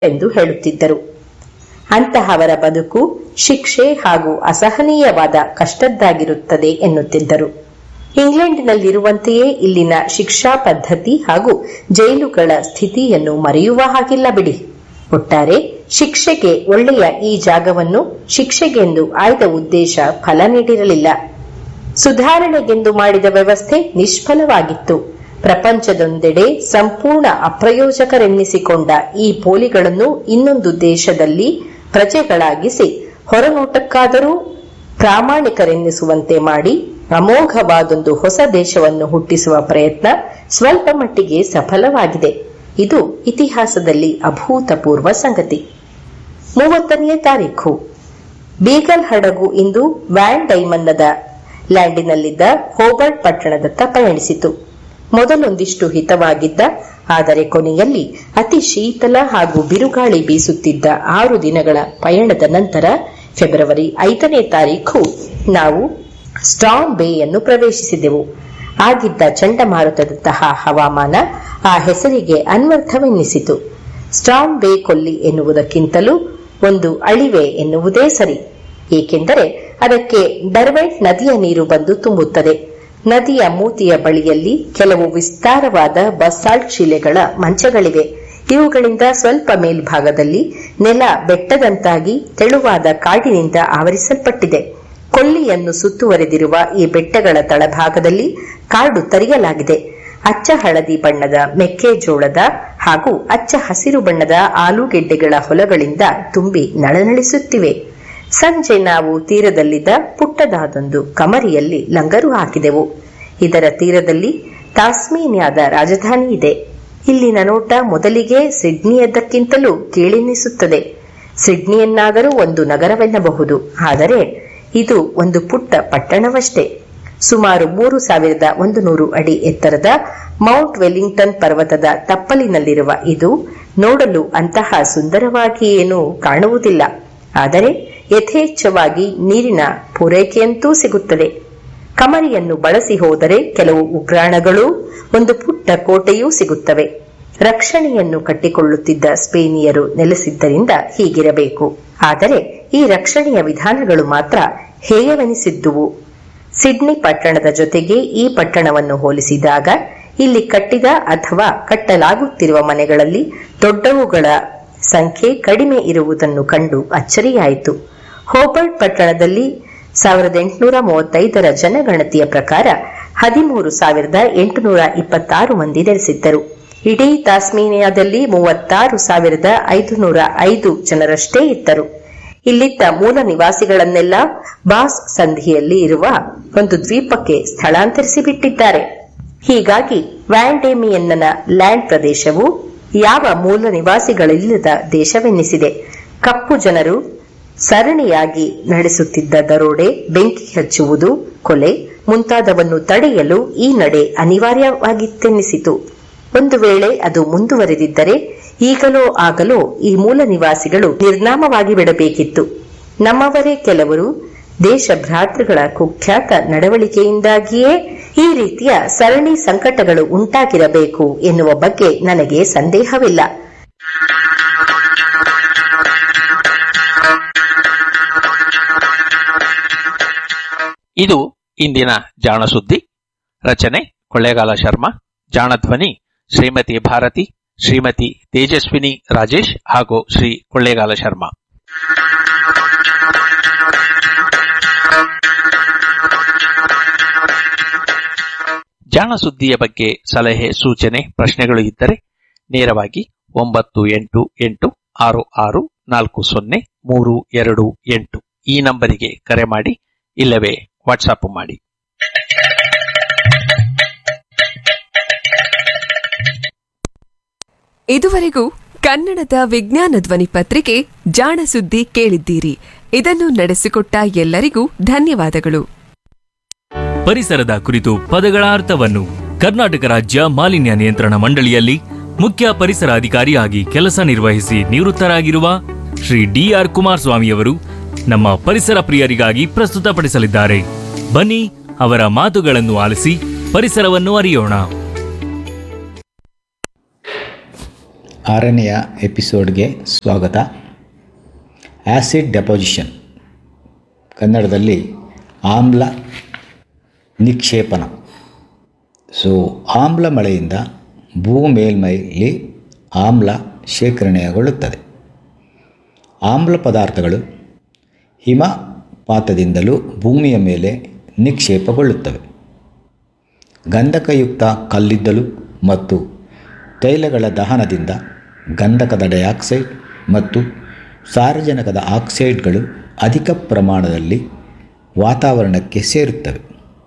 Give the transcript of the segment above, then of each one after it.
ಎಂದು ಹೇಳುತ್ತಿದ್ದರು ಅಂತಹವರ ಬದುಕು ಶಿಕ್ಷೆ ಹಾಗೂ ಅಸಹನೀಯವಾದ ಕಷ್ಟದ್ದಾಗಿರುತ್ತದೆ ಎನ್ನುತ್ತಿದ್ದರು ಇಂಗ್ಲೆಂಡಿನಲ್ಲಿರುವಂತೆಯೇ ಇಲ್ಲಿನ ಶಿಕ್ಷಾ ಪದ್ಧತಿ ಹಾಗೂ ಜೈಲುಗಳ ಸ್ಥಿತಿಯನ್ನು ಮರೆಯುವ ಹಾಗಿಲ್ಲ ಬಿಡಿ ಒಟ್ಟಾರೆ ಶಿಕ್ಷೆಗೆ ಒಳ್ಳೆಯ ಈ ಜಾಗವನ್ನು ಶಿಕ್ಷೆಗೆಂದು ಆಯ್ದ ಉದ್ದೇಶ ಫಲ ನೀಡಿರಲಿಲ್ಲ ಸುಧಾರಣೆಗೆಂದು ಮಾಡಿದ ವ್ಯವಸ್ಥೆ ನಿಷ್ಫಲವಾಗಿತ್ತು ಪ್ರಪಂಚದೊಂದೆಡೆ ಸಂಪೂರ್ಣ ಅಪ್ರಯೋಜಕರೆನ್ನಿಸಿಕೊಂಡ ಈ ಪೋಲಿಗಳನ್ನು ಇನ್ನೊಂದು ದೇಶದಲ್ಲಿ ಪ್ರಜೆಗಳಾಗಿಸಿ ಹೊರನೋಟಕ್ಕಾದರೂ ಪ್ರಾಮಾಣಿಕರೆನ್ನಿಸುವಂತೆ ಮಾಡಿ ಅಮೋಘವಾದೊಂದು ಹೊಸ ದೇಶವನ್ನು ಹುಟ್ಟಿಸುವ ಪ್ರಯತ್ನ ಸ್ವಲ್ಪ ಮಟ್ಟಿಗೆ ಸಫಲವಾಗಿದೆ ಇದು ಇತಿಹಾಸದಲ್ಲಿ ಅಭೂತಪೂರ್ವ ಸಂಗತಿ ಮೂವತ್ತನೆಯ ತಾರೀಖು ಬೀಗಲ್ ಹಡಗು ಇಂದು ವ್ಯಾನ್ ಡೈಮನ್ನದ ಲ್ಯಾಂಡಿನಲ್ಲಿದ್ದ ಹೋಬರ್ಟ್ ಪಟ್ಟಣದತ್ತ ಪಯಣಿಸಿತು ಮೊದಲೊಂದಿಷ್ಟು ಹಿತವಾಗಿದ್ದ ಆದರೆ ಕೊನೆಯಲ್ಲಿ ಅತಿ ಶೀತಲ ಹಾಗೂ ಬಿರುಗಾಳಿ ಬೀಸುತ್ತಿದ್ದ ಆರು ದಿನಗಳ ಪಯಣದ ನಂತರ ಫೆಬ್ರವರಿ ಐದನೇ ತಾರೀಖು ನಾವು ಸ್ಟ್ರಾಂಗ್ ಬೇಯನ್ನು ಪ್ರವೇಶಿಸಿದೆವು ಆಗಿದ್ದ ಚಂಡಮಾರುತದಂತಹ ಹವಾಮಾನ ಆ ಹೆಸರಿಗೆ ಅನ್ವರ್ಥವೆನ್ನಿಸಿತು ಸ್ಟ್ರಾಂಗ್ ಬೇ ಕೊಲ್ಲಿ ಎನ್ನುವುದಕ್ಕಿಂತಲೂ ಒಂದು ಅಳಿವೆ ಎನ್ನುವುದೇ ಸರಿ ಏಕೆಂದರೆ ಅದಕ್ಕೆ ಡರ್ವೆಂಟ್ ನದಿಯ ನೀರು ಬಂದು ತುಂಬುತ್ತದೆ ನದಿಯ ಮೂತಿಯ ಬಳಿಯಲ್ಲಿ ಕೆಲವು ವಿಸ್ತಾರವಾದ ಬಸಾಲ್ಟ್ ಶಿಲೆಗಳ ಮಂಚಗಳಿವೆ ಇವುಗಳಿಂದ ಸ್ವಲ್ಪ ಮೇಲ್ಭಾಗದಲ್ಲಿ ನೆಲ ಬೆಟ್ಟದಂತಾಗಿ ತೆಳುವಾದ ಕಾಡಿನಿಂದ ಆವರಿಸಲ್ಪಟ್ಟಿದೆ ಕೊಲ್ಲಿಯನ್ನು ಸುತ್ತುವರೆದಿರುವ ಈ ಬೆಟ್ಟಗಳ ತಳಭಾಗದಲ್ಲಿ ಕಾಡು ತರಿಯಲಾಗಿದೆ ಅಚ್ಚ ಹಳದಿ ಬಣ್ಣದ ಮೆಕ್ಕೆಜೋಳದ ಹಾಗೂ ಅಚ್ಚ ಹಸಿರು ಬಣ್ಣದ ಆಲೂಗೆಡ್ಡೆಗಳ ಹೊಲಗಳಿಂದ ತುಂಬಿ ನಳನಳಿಸುತ್ತಿವೆ ಸಂಜೆ ನಾವು ತೀರದಲ್ಲಿದ್ದ ಪುಟ್ಟದಾದೊಂದು ಕಮರಿಯಲ್ಲಿ ಲಂಗರು ಹಾಕಿದೆವು ಇದರ ತೀರದಲ್ಲಿ ತಾಸ್ಮೇನಿಯಾದ ರಾಜಧಾನಿ ಇದೆ ಇಲ್ಲಿನ ನೋಟ ಮೊದಲಿಗೆ ಸಿಡ್ನಿಯದ್ದಕ್ಕಿಂತಲೂ ಕೀಳೆನ್ನಿಸುತ್ತದೆ ಸಿಡ್ನಿಯನ್ನಾದರೂ ಒಂದು ನಗರವೆನ್ನಬಹುದು ಆದರೆ ಇದು ಒಂದು ಪುಟ್ಟ ಪಟ್ಟಣವಷ್ಟೇ ಸುಮಾರು ಮೂರು ಸಾವಿರದ ಒಂದು ನೂರು ಅಡಿ ಎತ್ತರದ ಮೌಂಟ್ ವೆಲ್ಲಿಂಗ್ಟನ್ ಪರ್ವತದ ತಪ್ಪಲಿನಲ್ಲಿರುವ ಇದು ನೋಡಲು ಅಂತಹ ಸುಂದರವಾಗಿ ಏನೂ ಕಾಣುವುದಿಲ್ಲ ಆದರೆ ಯಥೇಚ್ಛವಾಗಿ ನೀರಿನ ಪೂರೈಕೆಯಂತೂ ಸಿಗುತ್ತದೆ ಕಮರಿಯನ್ನು ಬಳಸಿ ಹೋದರೆ ಕೆಲವು ಉಗ್ರಾಣಗಳು ಒಂದು ಪುಟ್ಟ ಕೋಟೆಯೂ ಸಿಗುತ್ತವೆ ರಕ್ಷಣೆಯನ್ನು ಕಟ್ಟಿಕೊಳ್ಳುತ್ತಿದ್ದ ಸ್ಪೇನಿಯರು ನೆಲೆಸಿದ್ದರಿಂದ ಹೀಗಿರಬೇಕು ಆದರೆ ಈ ರಕ್ಷಣೆಯ ವಿಧಾನಗಳು ಮಾತ್ರ ಹೇಯವೆನಿಸಿದ್ದುವು ಸಿಡ್ನಿ ಪಟ್ಟಣದ ಜೊತೆಗೆ ಈ ಪಟ್ಟಣವನ್ನು ಹೋಲಿಸಿದಾಗ ಇಲ್ಲಿ ಕಟ್ಟಿದ ಅಥವಾ ಕಟ್ಟಲಾಗುತ್ತಿರುವ ಮನೆಗಳಲ್ಲಿ ದೊಡ್ಡವುಗಳ ಸಂಖ್ಯೆ ಕಡಿಮೆ ಇರುವುದನ್ನು ಕಂಡು ಅಚ್ಚರಿಯಾಯಿತು ಹೋಬರ್ಟ್ ಪಟ್ಟಣದಲ್ಲಿ ಸಾವಿರದ ಎಂಟುನೂರ ಮೂವತ್ತೈದರ ಜನಗಣತಿಯ ಪ್ರಕಾರ ಹದಿಮೂರು ಸಾವಿರದ ಎಂಟುನೂರ ಇಪ್ಪತ್ತಾರು ಮಂದಿ ನೆಲೆಸಿದ್ದರು ಇಡೀ ತಾಸ್ಮೇನಿಯಾದಲ್ಲಿ ಮೂವತ್ತಾರು ಸಾವಿರದ ಐದುನೂರ ಐದು ಜನರಷ್ಟೇ ಇದ್ದರು ಇಲ್ಲಿದ್ದ ಮೂಲ ನಿವಾಸಿಗಳನ್ನೆಲ್ಲ ಬಾಸ್ ಸಂಧಿಯಲ್ಲಿ ಇರುವ ಒಂದು ದ್ವೀಪಕ್ಕೆ ಸ್ಥಳಾಂತರಿಸಿ ಬಿಟ್ಟಿದ್ದಾರೆ ಹೀಗಾಗಿ ವ್ಯಾಂಡೇಮಿಯನ್ನನ ಲ್ಯಾಂಡ್ ಪ್ರದೇಶವು ಯಾವ ಮೂಲ ನಿವಾಸಿಗಳಿಲ್ಲದ ದೇಶವೆನ್ನಿಸಿದೆ ಕಪ್ಪು ಜನರು ಸರಣಿಯಾಗಿ ನಡೆಸುತ್ತಿದ್ದ ದರೋಡೆ ಬೆಂಕಿ ಹಚ್ಚುವುದು ಕೊಲೆ ಮುಂತಾದವನ್ನು ತಡೆಯಲು ಈ ನಡೆ ಅನಿವಾರ್ಯವಾಗಿತ್ತೆನ್ನಿಸಿತು ಒಂದು ವೇಳೆ ಅದು ಮುಂದುವರೆದಿದ್ದರೆ ಈಗಲೋ ಆಗಲೋ ಈ ಮೂಲ ನಿವಾಸಿಗಳು ನಿರ್ನಾಮವಾಗಿ ಬಿಡಬೇಕಿತ್ತು ನಮ್ಮವರೇ ಕೆಲವರು ದೇಶ ಭ್ರಾತೃಗಳ ಕುಖ್ಯಾತ ನಡವಳಿಕೆಯಿಂದಾಗಿಯೇ ಈ ರೀತಿಯ ಸರಣಿ ಸಂಕಟಗಳು ಉಂಟಾಗಿರಬೇಕು ಎನ್ನುವ ಬಗ್ಗೆ ನನಗೆ ಸಂದೇಹವಿಲ್ಲ ಇದು ಇಂದಿನ ಜಾಣ ಸುದ್ದಿ ರಚನೆ ಕೊಳ್ಳೇಗಾಲ ಶರ್ಮಾ ಜಾಣಧ್ವನಿ ಶ್ರೀಮತಿ ಭಾರತಿ ಶ್ರೀಮತಿ ತೇಜಸ್ವಿನಿ ರಾಜೇಶ್ ಹಾಗೂ ಶ್ರೀ ಕೊಳ್ಳೇಗಾಲ ಶರ್ಮಾ ಜಾಣ ಸುದ್ದಿಯ ಬಗ್ಗೆ ಸಲಹೆ ಸೂಚನೆ ಪ್ರಶ್ನೆಗಳು ಇದ್ದರೆ ನೇರವಾಗಿ ಒಂಬತ್ತು ಎಂಟು ಎಂಟು ಆರು ಆರು ನಾಲ್ಕು ಸೊನ್ನೆ ಮೂರು ಎರಡು ಎಂಟು ಈ ನಂಬರಿಗೆ ಕರೆ ಮಾಡಿ ಇಲ್ಲವೇ ವಾಟ್ಸಾಪ್ ಮಾಡಿ ಇದುವರೆಗೂ ಕನ್ನಡದ ವಿಜ್ಞಾನ ಧ್ವನಿ ಪತ್ರಿಕೆ ಜಾಣ ಸುದ್ದಿ ಕೇಳಿದ್ದೀರಿ ಇದನ್ನು ನಡೆಸಿಕೊಟ್ಟ ಎಲ್ಲರಿಗೂ ಧನ್ಯವಾದಗಳು ಪರಿಸರದ ಕುರಿತು ಪದಗಳ ಅರ್ಥವನ್ನು ಕರ್ನಾಟಕ ರಾಜ್ಯ ಮಾಲಿನ್ಯ ನಿಯಂತ್ರಣ ಮಂಡಳಿಯಲ್ಲಿ ಮುಖ್ಯ ಪರಿಸರ ಅಧಿಕಾರಿಯಾಗಿ ಕೆಲಸ ನಿರ್ವಹಿಸಿ ನಿವೃತ್ತರಾಗಿರುವ ಶ್ರೀ ಡಿಆರ್ ಕುಮಾರಸ್ವಾಮಿಯವರು ನಮ್ಮ ಪರಿಸರ ಪ್ರಿಯರಿಗಾಗಿ ಪ್ರಸ್ತುತಪಡಿಸಲಿದ್ದಾರೆ ಬನ್ನಿ ಅವರ ಮಾತುಗಳನ್ನು ಆಲಿಸಿ ಪರಿಸರವನ್ನು ಅರಿಯೋಣ ಆರನೆಯ ಎಪಿಸೋಡ್ಗೆ ಸ್ವಾಗತ ಆ್ಯಸಿಡ್ ಡೆಪೋಸಿಷನ್ ಕನ್ನಡದಲ್ಲಿ ಆಮ್ಲ ನಿಕ್ಷೇಪಣ ಸೊ ಆಮ್ಲ ಮಳೆಯಿಂದ ಭೂ ಮೇಲ್ಮೈಲಿ ಆಮ್ಲ ಶೇಖರಣೆಗೊಳ್ಳುತ್ತದೆ ಆಮ್ಲ ಪದಾರ್ಥಗಳು ಹಿಮಪಾತದಿಂದಲೂ ಭೂಮಿಯ ಮೇಲೆ ನಿಕ್ಷೇಪಗೊಳ್ಳುತ್ತವೆ ಗಂಧಕಯುಕ್ತ ಕಲ್ಲಿದ್ದಲು ಮತ್ತು ತೈಲಗಳ ದಹನದಿಂದ ಗಂಧಕದ ಡೈಆಕ್ಸೈಡ್ ಮತ್ತು ಸಾರಜನಕದ ಆಕ್ಸೈಡ್ಗಳು ಅಧಿಕ ಪ್ರಮಾಣದಲ್ಲಿ ವಾತಾವರಣಕ್ಕೆ ಸೇರುತ್ತವೆ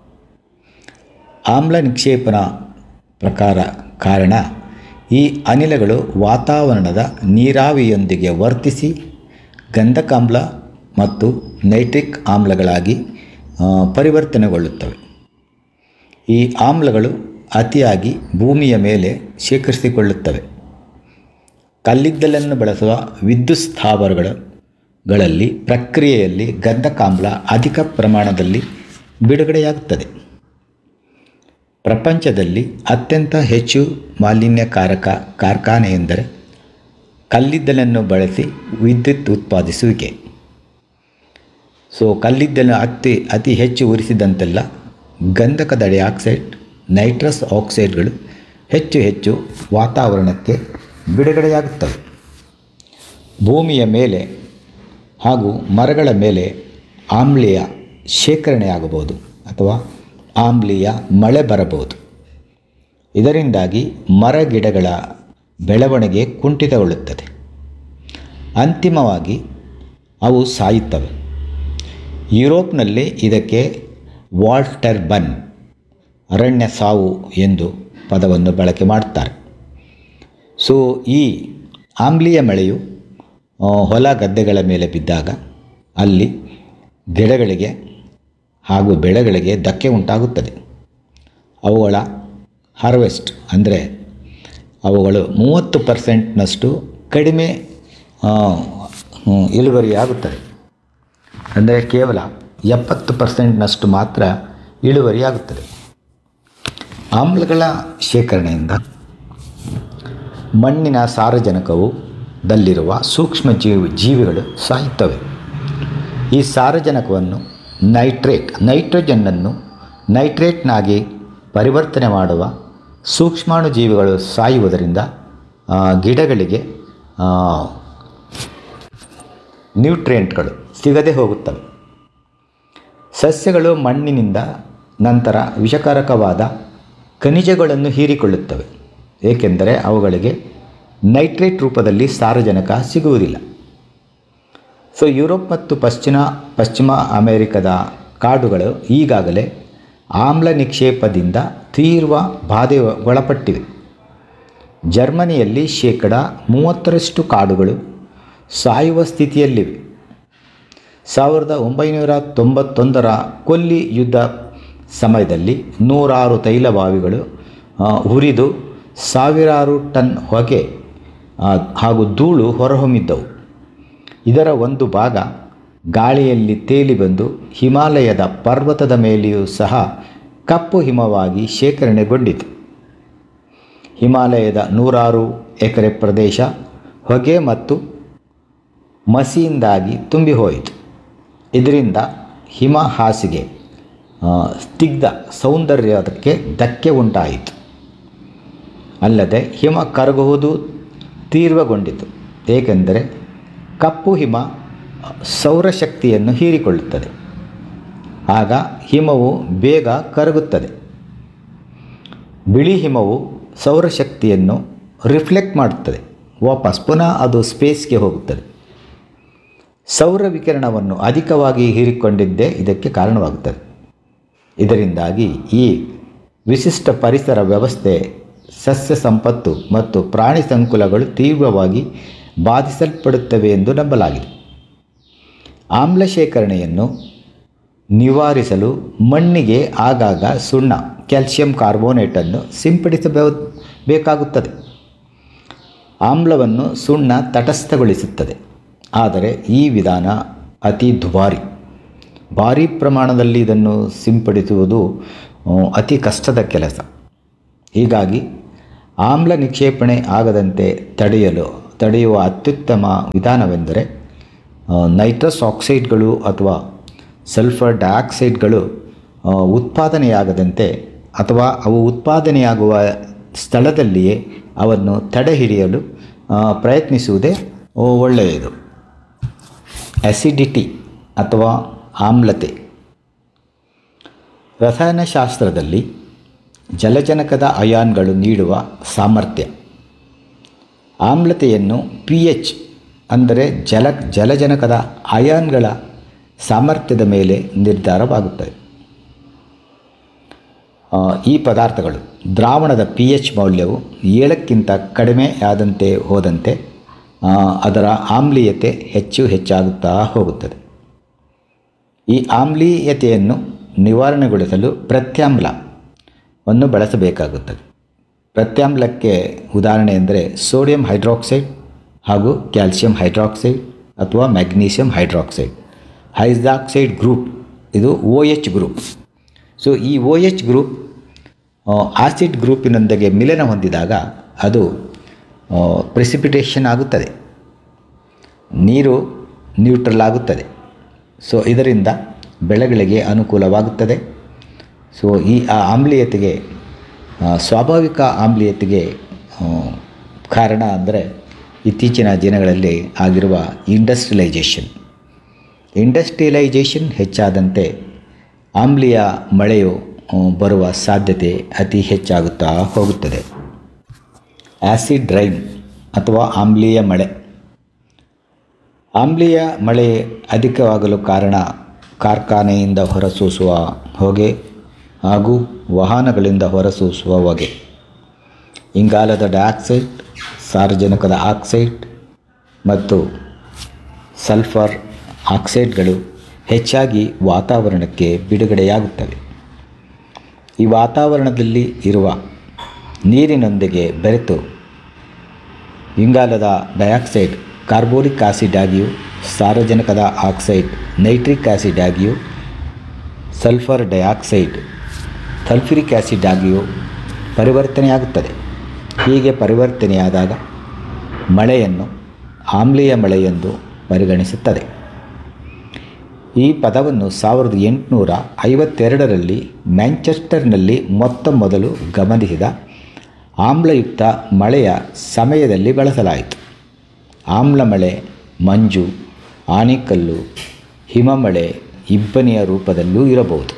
ಆಮ್ಲ ನಿಕ್ಷೇಪಣ ಪ್ರಕಾರ ಕಾರಣ ಈ ಅನಿಲಗಳು ವಾತಾವರಣದ ನೀರಾವಿಯೊಂದಿಗೆ ವರ್ತಿಸಿ ಗಂಧಕಾಮ್ಲ ಮತ್ತು ನೈಟ್ರಿಕ್ ಆಮ್ಲಗಳಾಗಿ ಆ, ಪರಿವರ್ತನೆಗೊಳ್ಳುತ್ತವೆ ಈ ಆಮ್ಲಗಳು ಅತಿಯಾಗಿ ಭೂಮಿಯ ಮೇಲೆ ಶೇಖರಿಸಿಕೊಳ್ಳುತ್ತವೆ ಕಲ್ಲಿದ್ದಲನ್ನು ಬಳಸುವ ವಿದ್ಯುತ್ ಸ್ಥಾವರಗಳಲ್ಲಿ ಪ್ರಕ್ರಿಯೆಯಲ್ಲಿ ಗಂಧಕಾಮ್ಲ ಅಧಿಕ ಪ್ರಮಾಣದಲ್ಲಿ ಬಿಡುಗಡೆಯಾಗುತ್ತದೆ ಪ್ರಪಂಚದಲ್ಲಿ ಅತ್ಯಂತ ಹೆಚ್ಚು ಮಾಲಿನ್ಯಕಾರಕ ಕಾರ್ಖಾನೆ ಎಂದರೆ ಕಲ್ಲಿದ್ದಲನ್ನು ಬಳಸಿ ವಿದ್ಯುತ್ ಉತ್ಪಾದಿಸುವಿಕೆ ಸೊ ಕಲ್ಲಿದ್ದಲು ಅತಿ ಅತಿ ಹೆಚ್ಚು ಉರಿಸಿದಂತೆಲ್ಲ ಗಂಧಕದ ಡೈಆಕ್ಸೈಡ್ ನೈಟ್ರಸ್ ಆಕ್ಸೈಡ್ಗಳು ಹೆಚ್ಚು ಹೆಚ್ಚು ವಾತಾವರಣಕ್ಕೆ ಬಿಡುಗಡೆಯಾಗುತ್ತವೆ ಭೂಮಿಯ ಮೇಲೆ ಹಾಗೂ ಮರಗಳ ಮೇಲೆ ಆಮ್ಲೀಯ ಶೇಖರಣೆಯಾಗಬಹುದು ಅಥವಾ ಆಮ್ಲೀಯ ಮಳೆ ಬರಬಹುದು ಇದರಿಂದಾಗಿ ಮರ ಗಿಡಗಳ ಬೆಳವಣಿಗೆ ಕುಂಠಿತಗೊಳ್ಳುತ್ತದೆ ಅಂತಿಮವಾಗಿ ಅವು ಸಾಯುತ್ತವೆ ಯುರೋಪ್ನಲ್ಲಿ ಇದಕ್ಕೆ ವಾಲ್ಟರ್ ಬನ್ ಅರಣ್ಯ ಸಾವು ಎಂದು ಪದವನ್ನು ಬಳಕೆ ಮಾಡುತ್ತಾರೆ ಸೊ ಈ ಆಮ್ಲೀಯ ಮಳೆಯು ಆ, ಹೊಲ ಗದ್ದೆಗಳ ಮೇಲೆ ಬಿದ್ದಾಗ ಅಲ್ಲಿ ಗಿಡಗಳಿಗೆ ಹಾಗೂ ಬೆಳೆಗಳಿಗೆ ಧಕ್ಕೆ ಉಂಟಾಗುತ್ತದೆ ಅವುಗಳ ಹಾರ್ವೆಸ್ಟ್ ಅಂದರೆ ಅವುಗಳು ಮೂವತ್ತು ಪರ್ಸೆಂಟ್ನಷ್ಟು ಕಡಿಮೆ ಆ, ಹ್ಮ್, ಇಳುವರಿಯಾಗುತ್ತದೆ ಅಂದರೆ ಕೇವಲ ಎಪ್ಪತ್ತು ಪರ್ಸೆಂಟ್ನಷ್ಟು ಮಾತ್ರ ಇಳುವರಿಯಾಗುತ್ತದೆ ಆಮ್ಲಗಳ ಶೇಖರಣೆಯಿಂದ ಮಣ್ಣಿನ ಸಾರಜನಕವು ದಲ್ಲಿರುವ ಸೂಕ್ಷ್ಮ ಜೀವಿ ಜೀವಿಗಳು ಸಾಯುತ್ತವೆ ಈ ಸಾರಜನಕವನ್ನು ನೈಟ್ರೇಟ್ ನೈಟ್ರೋಜನ್ನನ್ನು ನೈಟ್ರೇಟ್ನಾಗಿ ಪರಿವರ್ತನೆ ಮಾಡುವ ಸೂಕ್ಷ್ಮಾಣು ಜೀವಿಗಳು ಸಾಯುವುದರಿಂದ ಆ, ಗಿಡಗಳಿಗೆ ಆ, ನ್ಯೂಟ್ರಿಯೆಂಟ್ಗಳು ಸಿಗದೆ ಹೋಗುತ್ತವೆ ಸಸ್ಯಗಳು ಮಣ್ಣಿನಿಂದ ನಂತರ ವಿಷಕಾರಕವಾದ ಖನಿಜಗಳನ್ನು ಹೀರಿಕೊಳ್ಳುತ್ತವೆ ಏಕೆಂದರೆ ಅವುಗಳಿಗೆ ನೈಟ್ರೇಟ್ ರೂಪದಲ್ಲಿ ಸಾರಜನಕ ಸಿಗುವುದಿಲ್ಲ ಸೊ ಯುರೋಪ್ ಮತ್ತು ಪಶ್ಚಿಮ ಪಶ್ಚಿಮ ಅಮೆರಿಕದ ಕಾಡುಗಳು ಈಗಾಗಲೇ ಆಮ್ಲ ನಿಕ್ಷೇಪದಿಂದ ತೀವ್ರ ಬಾಧೆಗೊಳಪಟ್ಟಿವೆ ಜರ್ಮನಿಯಲ್ಲಿ ಶೇಕಡ ಮೂವತ್ತರಷ್ಟು ಕಾಡುಗಳು ಸಾಯುವ ಸ್ಥಿತಿಯಲ್ಲಿವೆ ಸಾವಿರದ ಒಂಬೈನೂರ ತೊಂಬತ್ತೊಂದರ ಕೊಲ್ಲಿ ಯುದ್ಧ ಸಮಯದಲ್ಲಿ ನೂರಾರು ತೈಲ ಬಾವಿಗಳು ಆ, ಹುರಿದು ಸಾವಿರಾರು ಟನ್ ಹೊಗೆ ಆ, ಹಾಗೂ ಧೂಳು ಹೊರಹೊಮ್ಮಿದ್ದವು ಇದರ ಒಂದು ಭಾಗ ಗಾಳಿಯಲ್ಲಿ ತೇಲಿ ಬಂದು ಹಿಮಾಲಯದ ಪರ್ವತದ ಮೇಲೆಯೂ ಸಹ ಕಪ್ಪು ಹಿಮವಾಗಿ ಶೇಖರಣೆಗೊಂಡಿತು ಹಿಮಾಲಯದ ನೂರಾರು ಎಕರೆ ಪ್ರದೇಶ ಹೊಗೆ ಮತ್ತು ಮಸಿಯಿಂದಾಗಿ ತುಂಬಿ ಹೋಯಿತು ಇದರಿಂದ ಹಿಮ ಹಾಸಿಗೆ ಆ, ಸ್ನಿಗ್ಧ ಸೌಂದರ್ಯಕ್ಕೆ ಧಕ್ಕೆ ಉಂಟಾಯಿತು ಅಲ್ಲದೆ ಹಿಮ ಕರಗುವುದು ತೀವ್ರಗೊಂಡಿತು ಏಕೆಂದರೆ ಕಪ್ಪು ಹಿಮ ಸೌರಶಕ್ತಿಯನ್ನು ಹೀರಿಕೊಳ್ಳುತ್ತದೆ ಆಗ ಹಿಮವು ಬೇಗ ಕರಗುತ್ತದೆ ಬಿಳಿ ಹಿಮವು ಸೌರಶಕ್ತಿಯನ್ನು ರಿಫ್ಲೆಕ್ಟ್ ಮಾಡುತ್ತದೆ ವಾಪಸ್ ಪುನಃ ಅದು ಸ್ಪೇಸ್ಗೆ ಹೋಗುತ್ತದೆ ಸೌರ ವಿಕಿರಣವನ್ನು ಅಧಿಕವಾಗಿ ಹೀರಿಕೊಂಡಿದ್ದೇ ಇದಕ್ಕೆ ಕಾರಣವಾಗುತ್ತದೆ ಇದರಿಂದಾಗಿ ಈ ವಿಶಿಷ್ಟ ಪರಿಸರ ವ್ಯವಸ್ಥೆ ಸಸ್ಯ ಸಂಪತ್ತು ಮತ್ತು ಪ್ರಾಣಿ ಸಂಕುಲಗಳು ತೀವ್ರವಾಗಿ ಬಾಧಿಸಲ್ಪಡುತ್ತವೆ ಎಂದು ನಂಬಲಾಗಿದೆ ಆಮ್ಲ ಶೇಖರಣೆಯನ್ನು ನಿವಾರಿಸಲು ಮಣ್ಣಿಗೆ ಆಗಾಗ ಸುಣ್ಣ ಕ್ಯಾಲ್ಸಿಯಂ ಕಾರ್ಬೋನೇಟನ್ನು ಸಿಂಪಡಿಸಬಹು ಬೇಕಾಗುತ್ತದೆ ಆಮ್ಲವನ್ನು ಸುಣ್ಣ ತಟಸ್ಥಗೊಳಿಸುತ್ತದೆ ಆದರೆ ಈ ವಿಧಾನ ಅತಿ ದುಬಾರಿ ಭಾರೀ ಪ್ರಮಾಣದಲ್ಲಿ ಇದನ್ನು ಸಿಂಪಡಿಸುವುದು ಆ, ಅತಿ ಕಷ್ಟದ ಕೆಲಸ ಹೀಗಾಗಿ ಆಮ್ಲ ನಿಕ್ಷೇಪಣೆ ಆಗದಂತೆ ತಡೆಯಲು ತಡೆಯುವ ಅತ್ಯುತ್ತಮ ವಿಧಾನವೆಂದರೆ ಆ, ನೈಟ್ರಸ್ ಆಕ್ಸೈಡ್ಗಳು ಅಥವಾ ಸಲ್ಫರ್ ಡೈಆಕ್ಸೈಡ್ಗಳು ಆ, ಉತ್ಪಾದನೆಯಾಗದಂತೆ ಅಥವಾ ಅವು ಉತ್ಪಾದನೆಯಾಗುವ ಸ್ಥಳದಲ್ಲಿಯೇ ಅವನ್ನು ತಡೆಹಿಡಿಯಲು ಆ, ಪ್ರಯತ್ನಿಸುವುದೇ ಒಳ್ಳೆಯದು ಅಸಿಡಿಟಿ ಅಥವಾ ಆಮ್ಲತೆ ರಸಾಯನಶಾಸ್ತ್ರದಲ್ಲಿ ಜಲಜನಕದ ಅಯಾನ್ಗಳು ನೀಡುವ ಸಾಮರ್ಥ್ಯ ಆಮ್ಲತೆಯನ್ನು ಪಿ ಎಚ್ ಅಂದರೆ ಜಲ ಜಲಜನಕದ ಅಯಾನ್ಗಳ ಸಾಮರ್ಥ್ಯದ ಮೇಲೆ ನಿರ್ಧಾರವಾಗುತ್ತದೆ ಆ, ಈ ಪದಾರ್ಥಗಳು ದ್ರಾವಣದ ಪಿ ಎಚ್ ಮೌಲ್ಯವು ಏಳಕ್ಕಿಂತ ಕಡಿಮೆ ಆದಂತೆ ಹೋದಂತೆ ಆ, ಅದರ ಆಮ್ಲೀಯತೆ ಹೆಚ್ಚು ಹೆಚ್ಚಾಗುತ್ತಾ ಹೋಗುತ್ತದೆ ಈ ಆಮ್ಲೀಯತೆಯನ್ನು ನಿವಾರಣೆಗೊಳಿಸಲು ಪ್ರತ್ಯಾಮ್ಲವನ್ನು ಬಳಸಬೇಕಾಗುತ್ತದೆ ಪ್ರತ್ಯಾಮ್ಲಕ್ಕೆ ಉದಾಹರಣೆ ಎಂದರೆ ಸೋಡಿಯಂ ಹೈಡ್ರಾಕ್ಸೈಡ್ ಹಾಗೂ ಕ್ಯಾಲ್ಸಿಯಂ ಹೈಡ್ರಾಕ್ಸೈಡ್ ಅಥವಾ ಮ್ಯಾಗ್ನೀಷಿಯಂ ಹೈಡ್ರಾಕ್ಸೈಡ್ ಹೈಡ್ರಾಕ್ಸೈಡ್ ಗ್ರೂಪ್ ಇದು ಒ ಎಚ್ ಗ್ರೂಪ್ ಸೊ ಈ ಒ ಎಚ್ ಗ್ರೂಪ್ ಆಸಿಡ್ ಗ್ರೂಪಿನೊಂದಿಗೆ ಮಿಲನ ಹೊಂದಿದಾಗ ಅದು ಪ್ರೆಸಿಪಿಟೇಷನ್ ಆಗುತ್ತದೆ ನೀರು ನ್ಯೂಟ್ರಲ್ ಆಗುತ್ತದೆ ಸೊ ಇದರಿಂದ ಬೆಳೆಗಳಿಗೆ ಅನುಕೂಲವಾಗುತ್ತದೆ ಸೊ ಈ ಆ ಆಮ್ಲೀಯತೆಗೆ ಆ, ಸ್ವಾಭಾವಿಕ ಆಮ್ಲೀಯತೆಗೆ ಆ, ಕಾರಣ ಅಂದರೆ ಇತ್ತೀಚಿನ ದಿನಗಳಲ್ಲಿ ಆಗಿರುವ ಇಂಡಸ್ಟ್ರಿಯಲೈಜೇಷನ್ ಇಂಡಸ್ಟ್ರಿಯಲೈಜೇಷನ್ ಹೆಚ್ಚಾದಂತೆ ಆಮ್ಲೀಯ ಮಳೆಯು ಆ, ಬರುವ ಸಾಧ್ಯತೆ ಅತಿ ಹೆಚ್ಚಾಗುತ್ತಾ ಹೋಗುತ್ತದೆ ಆ್ಯಸಿಡ್ ರೈನ್ ಅಥವಾ ಆಮ್ಲೀಯ ಮಳೆ ಆಮ್ಲೀಯ ಮಳೆ ಅಧಿಕವಾಗಲು ಕಾರಣ ಕಾರ್ಖಾನೆಯಿಂದ ಹೊರಸೂಸುವ ಹೊಗೆ ಹಾಗೂ ವಾಹನಗಳಿಂದ ಹೊರಸೂಸುವ ಹೊಗೆ ಇಂಗಾಲದ ಡೈಆಕ್ಸೈಡ್ ಸಾರಜನಕದ ಆಕ್ಸೈಡ್ ಮತ್ತು ಸಲ್ಫರ್ ಆಕ್ಸೈಡ್ಗಳು ಹೆಚ್ಚಾಗಿ ವಾತಾವರಣಕ್ಕೆ ಬಿಡುಗಡೆಯಾಗುತ್ತವೆ ಈ ವಾತಾವರಣದಲ್ಲಿ ಇರುವ ನೀರಿನೊಂದಿಗೆ ಬೆರೆತು ಇಂಗಾಲದ ಡೈಆಕ್ಸೈಡ್ ಕಾರ್ಬೋರಿಕ್ ಆಸಿಡ್ ಆಗಿಯೂ ಸಾರಜನಕದ ಆಕ್ಸೈಡ್ ನೈಟ್ರಿಕ್ ಆಸಿಡ್ ಆಗಿಯೂ ಸಲ್ಫರ್ ಡೈಆಕ್ಸೈಡ್ ಸಲ್ಫ್ಯೂರಿಕ್ ಆಸಿಡ್ ಆಗಿಯೂ ಪರಿವರ್ತನೆಯಾಗುತ್ತದೆ ಹೀಗೆ ಪರಿವರ್ತನೆಯಾದಾಗ ಮಳೆಯನ್ನು ಆಮ್ಲೀಯ ಮಳೆ ಎಂದು ಪರಿಗಣಿಸುತ್ತದೆ ಈ ಪದವನ್ನು ಸಾವಿರದ ಎಂಟುನೂರ ಐವತ್ತೆರಡರಲ್ಲಿ ಮ್ಯಾಂಚೆಸ್ಟರ್ನಲ್ಲಿ ಮೊತ್ತ ಮೊದಲು ಗಮನಿಸಿದ ಆಮ್ಲಯುಕ್ತ ಮಳೆಯ ಸಮಯದಲ್ಲಿ ಬಳಸಲಾಯಿತು ಆಮ್ಲ ಮಳೆ ಮಂಜು ಆಣಿಕಲ್ಲು ಹಿಮಮಳೆ ಇಬ್ಬನಿಯ ರೂಪದಲ್ಲೂ ಇರಬಹುದು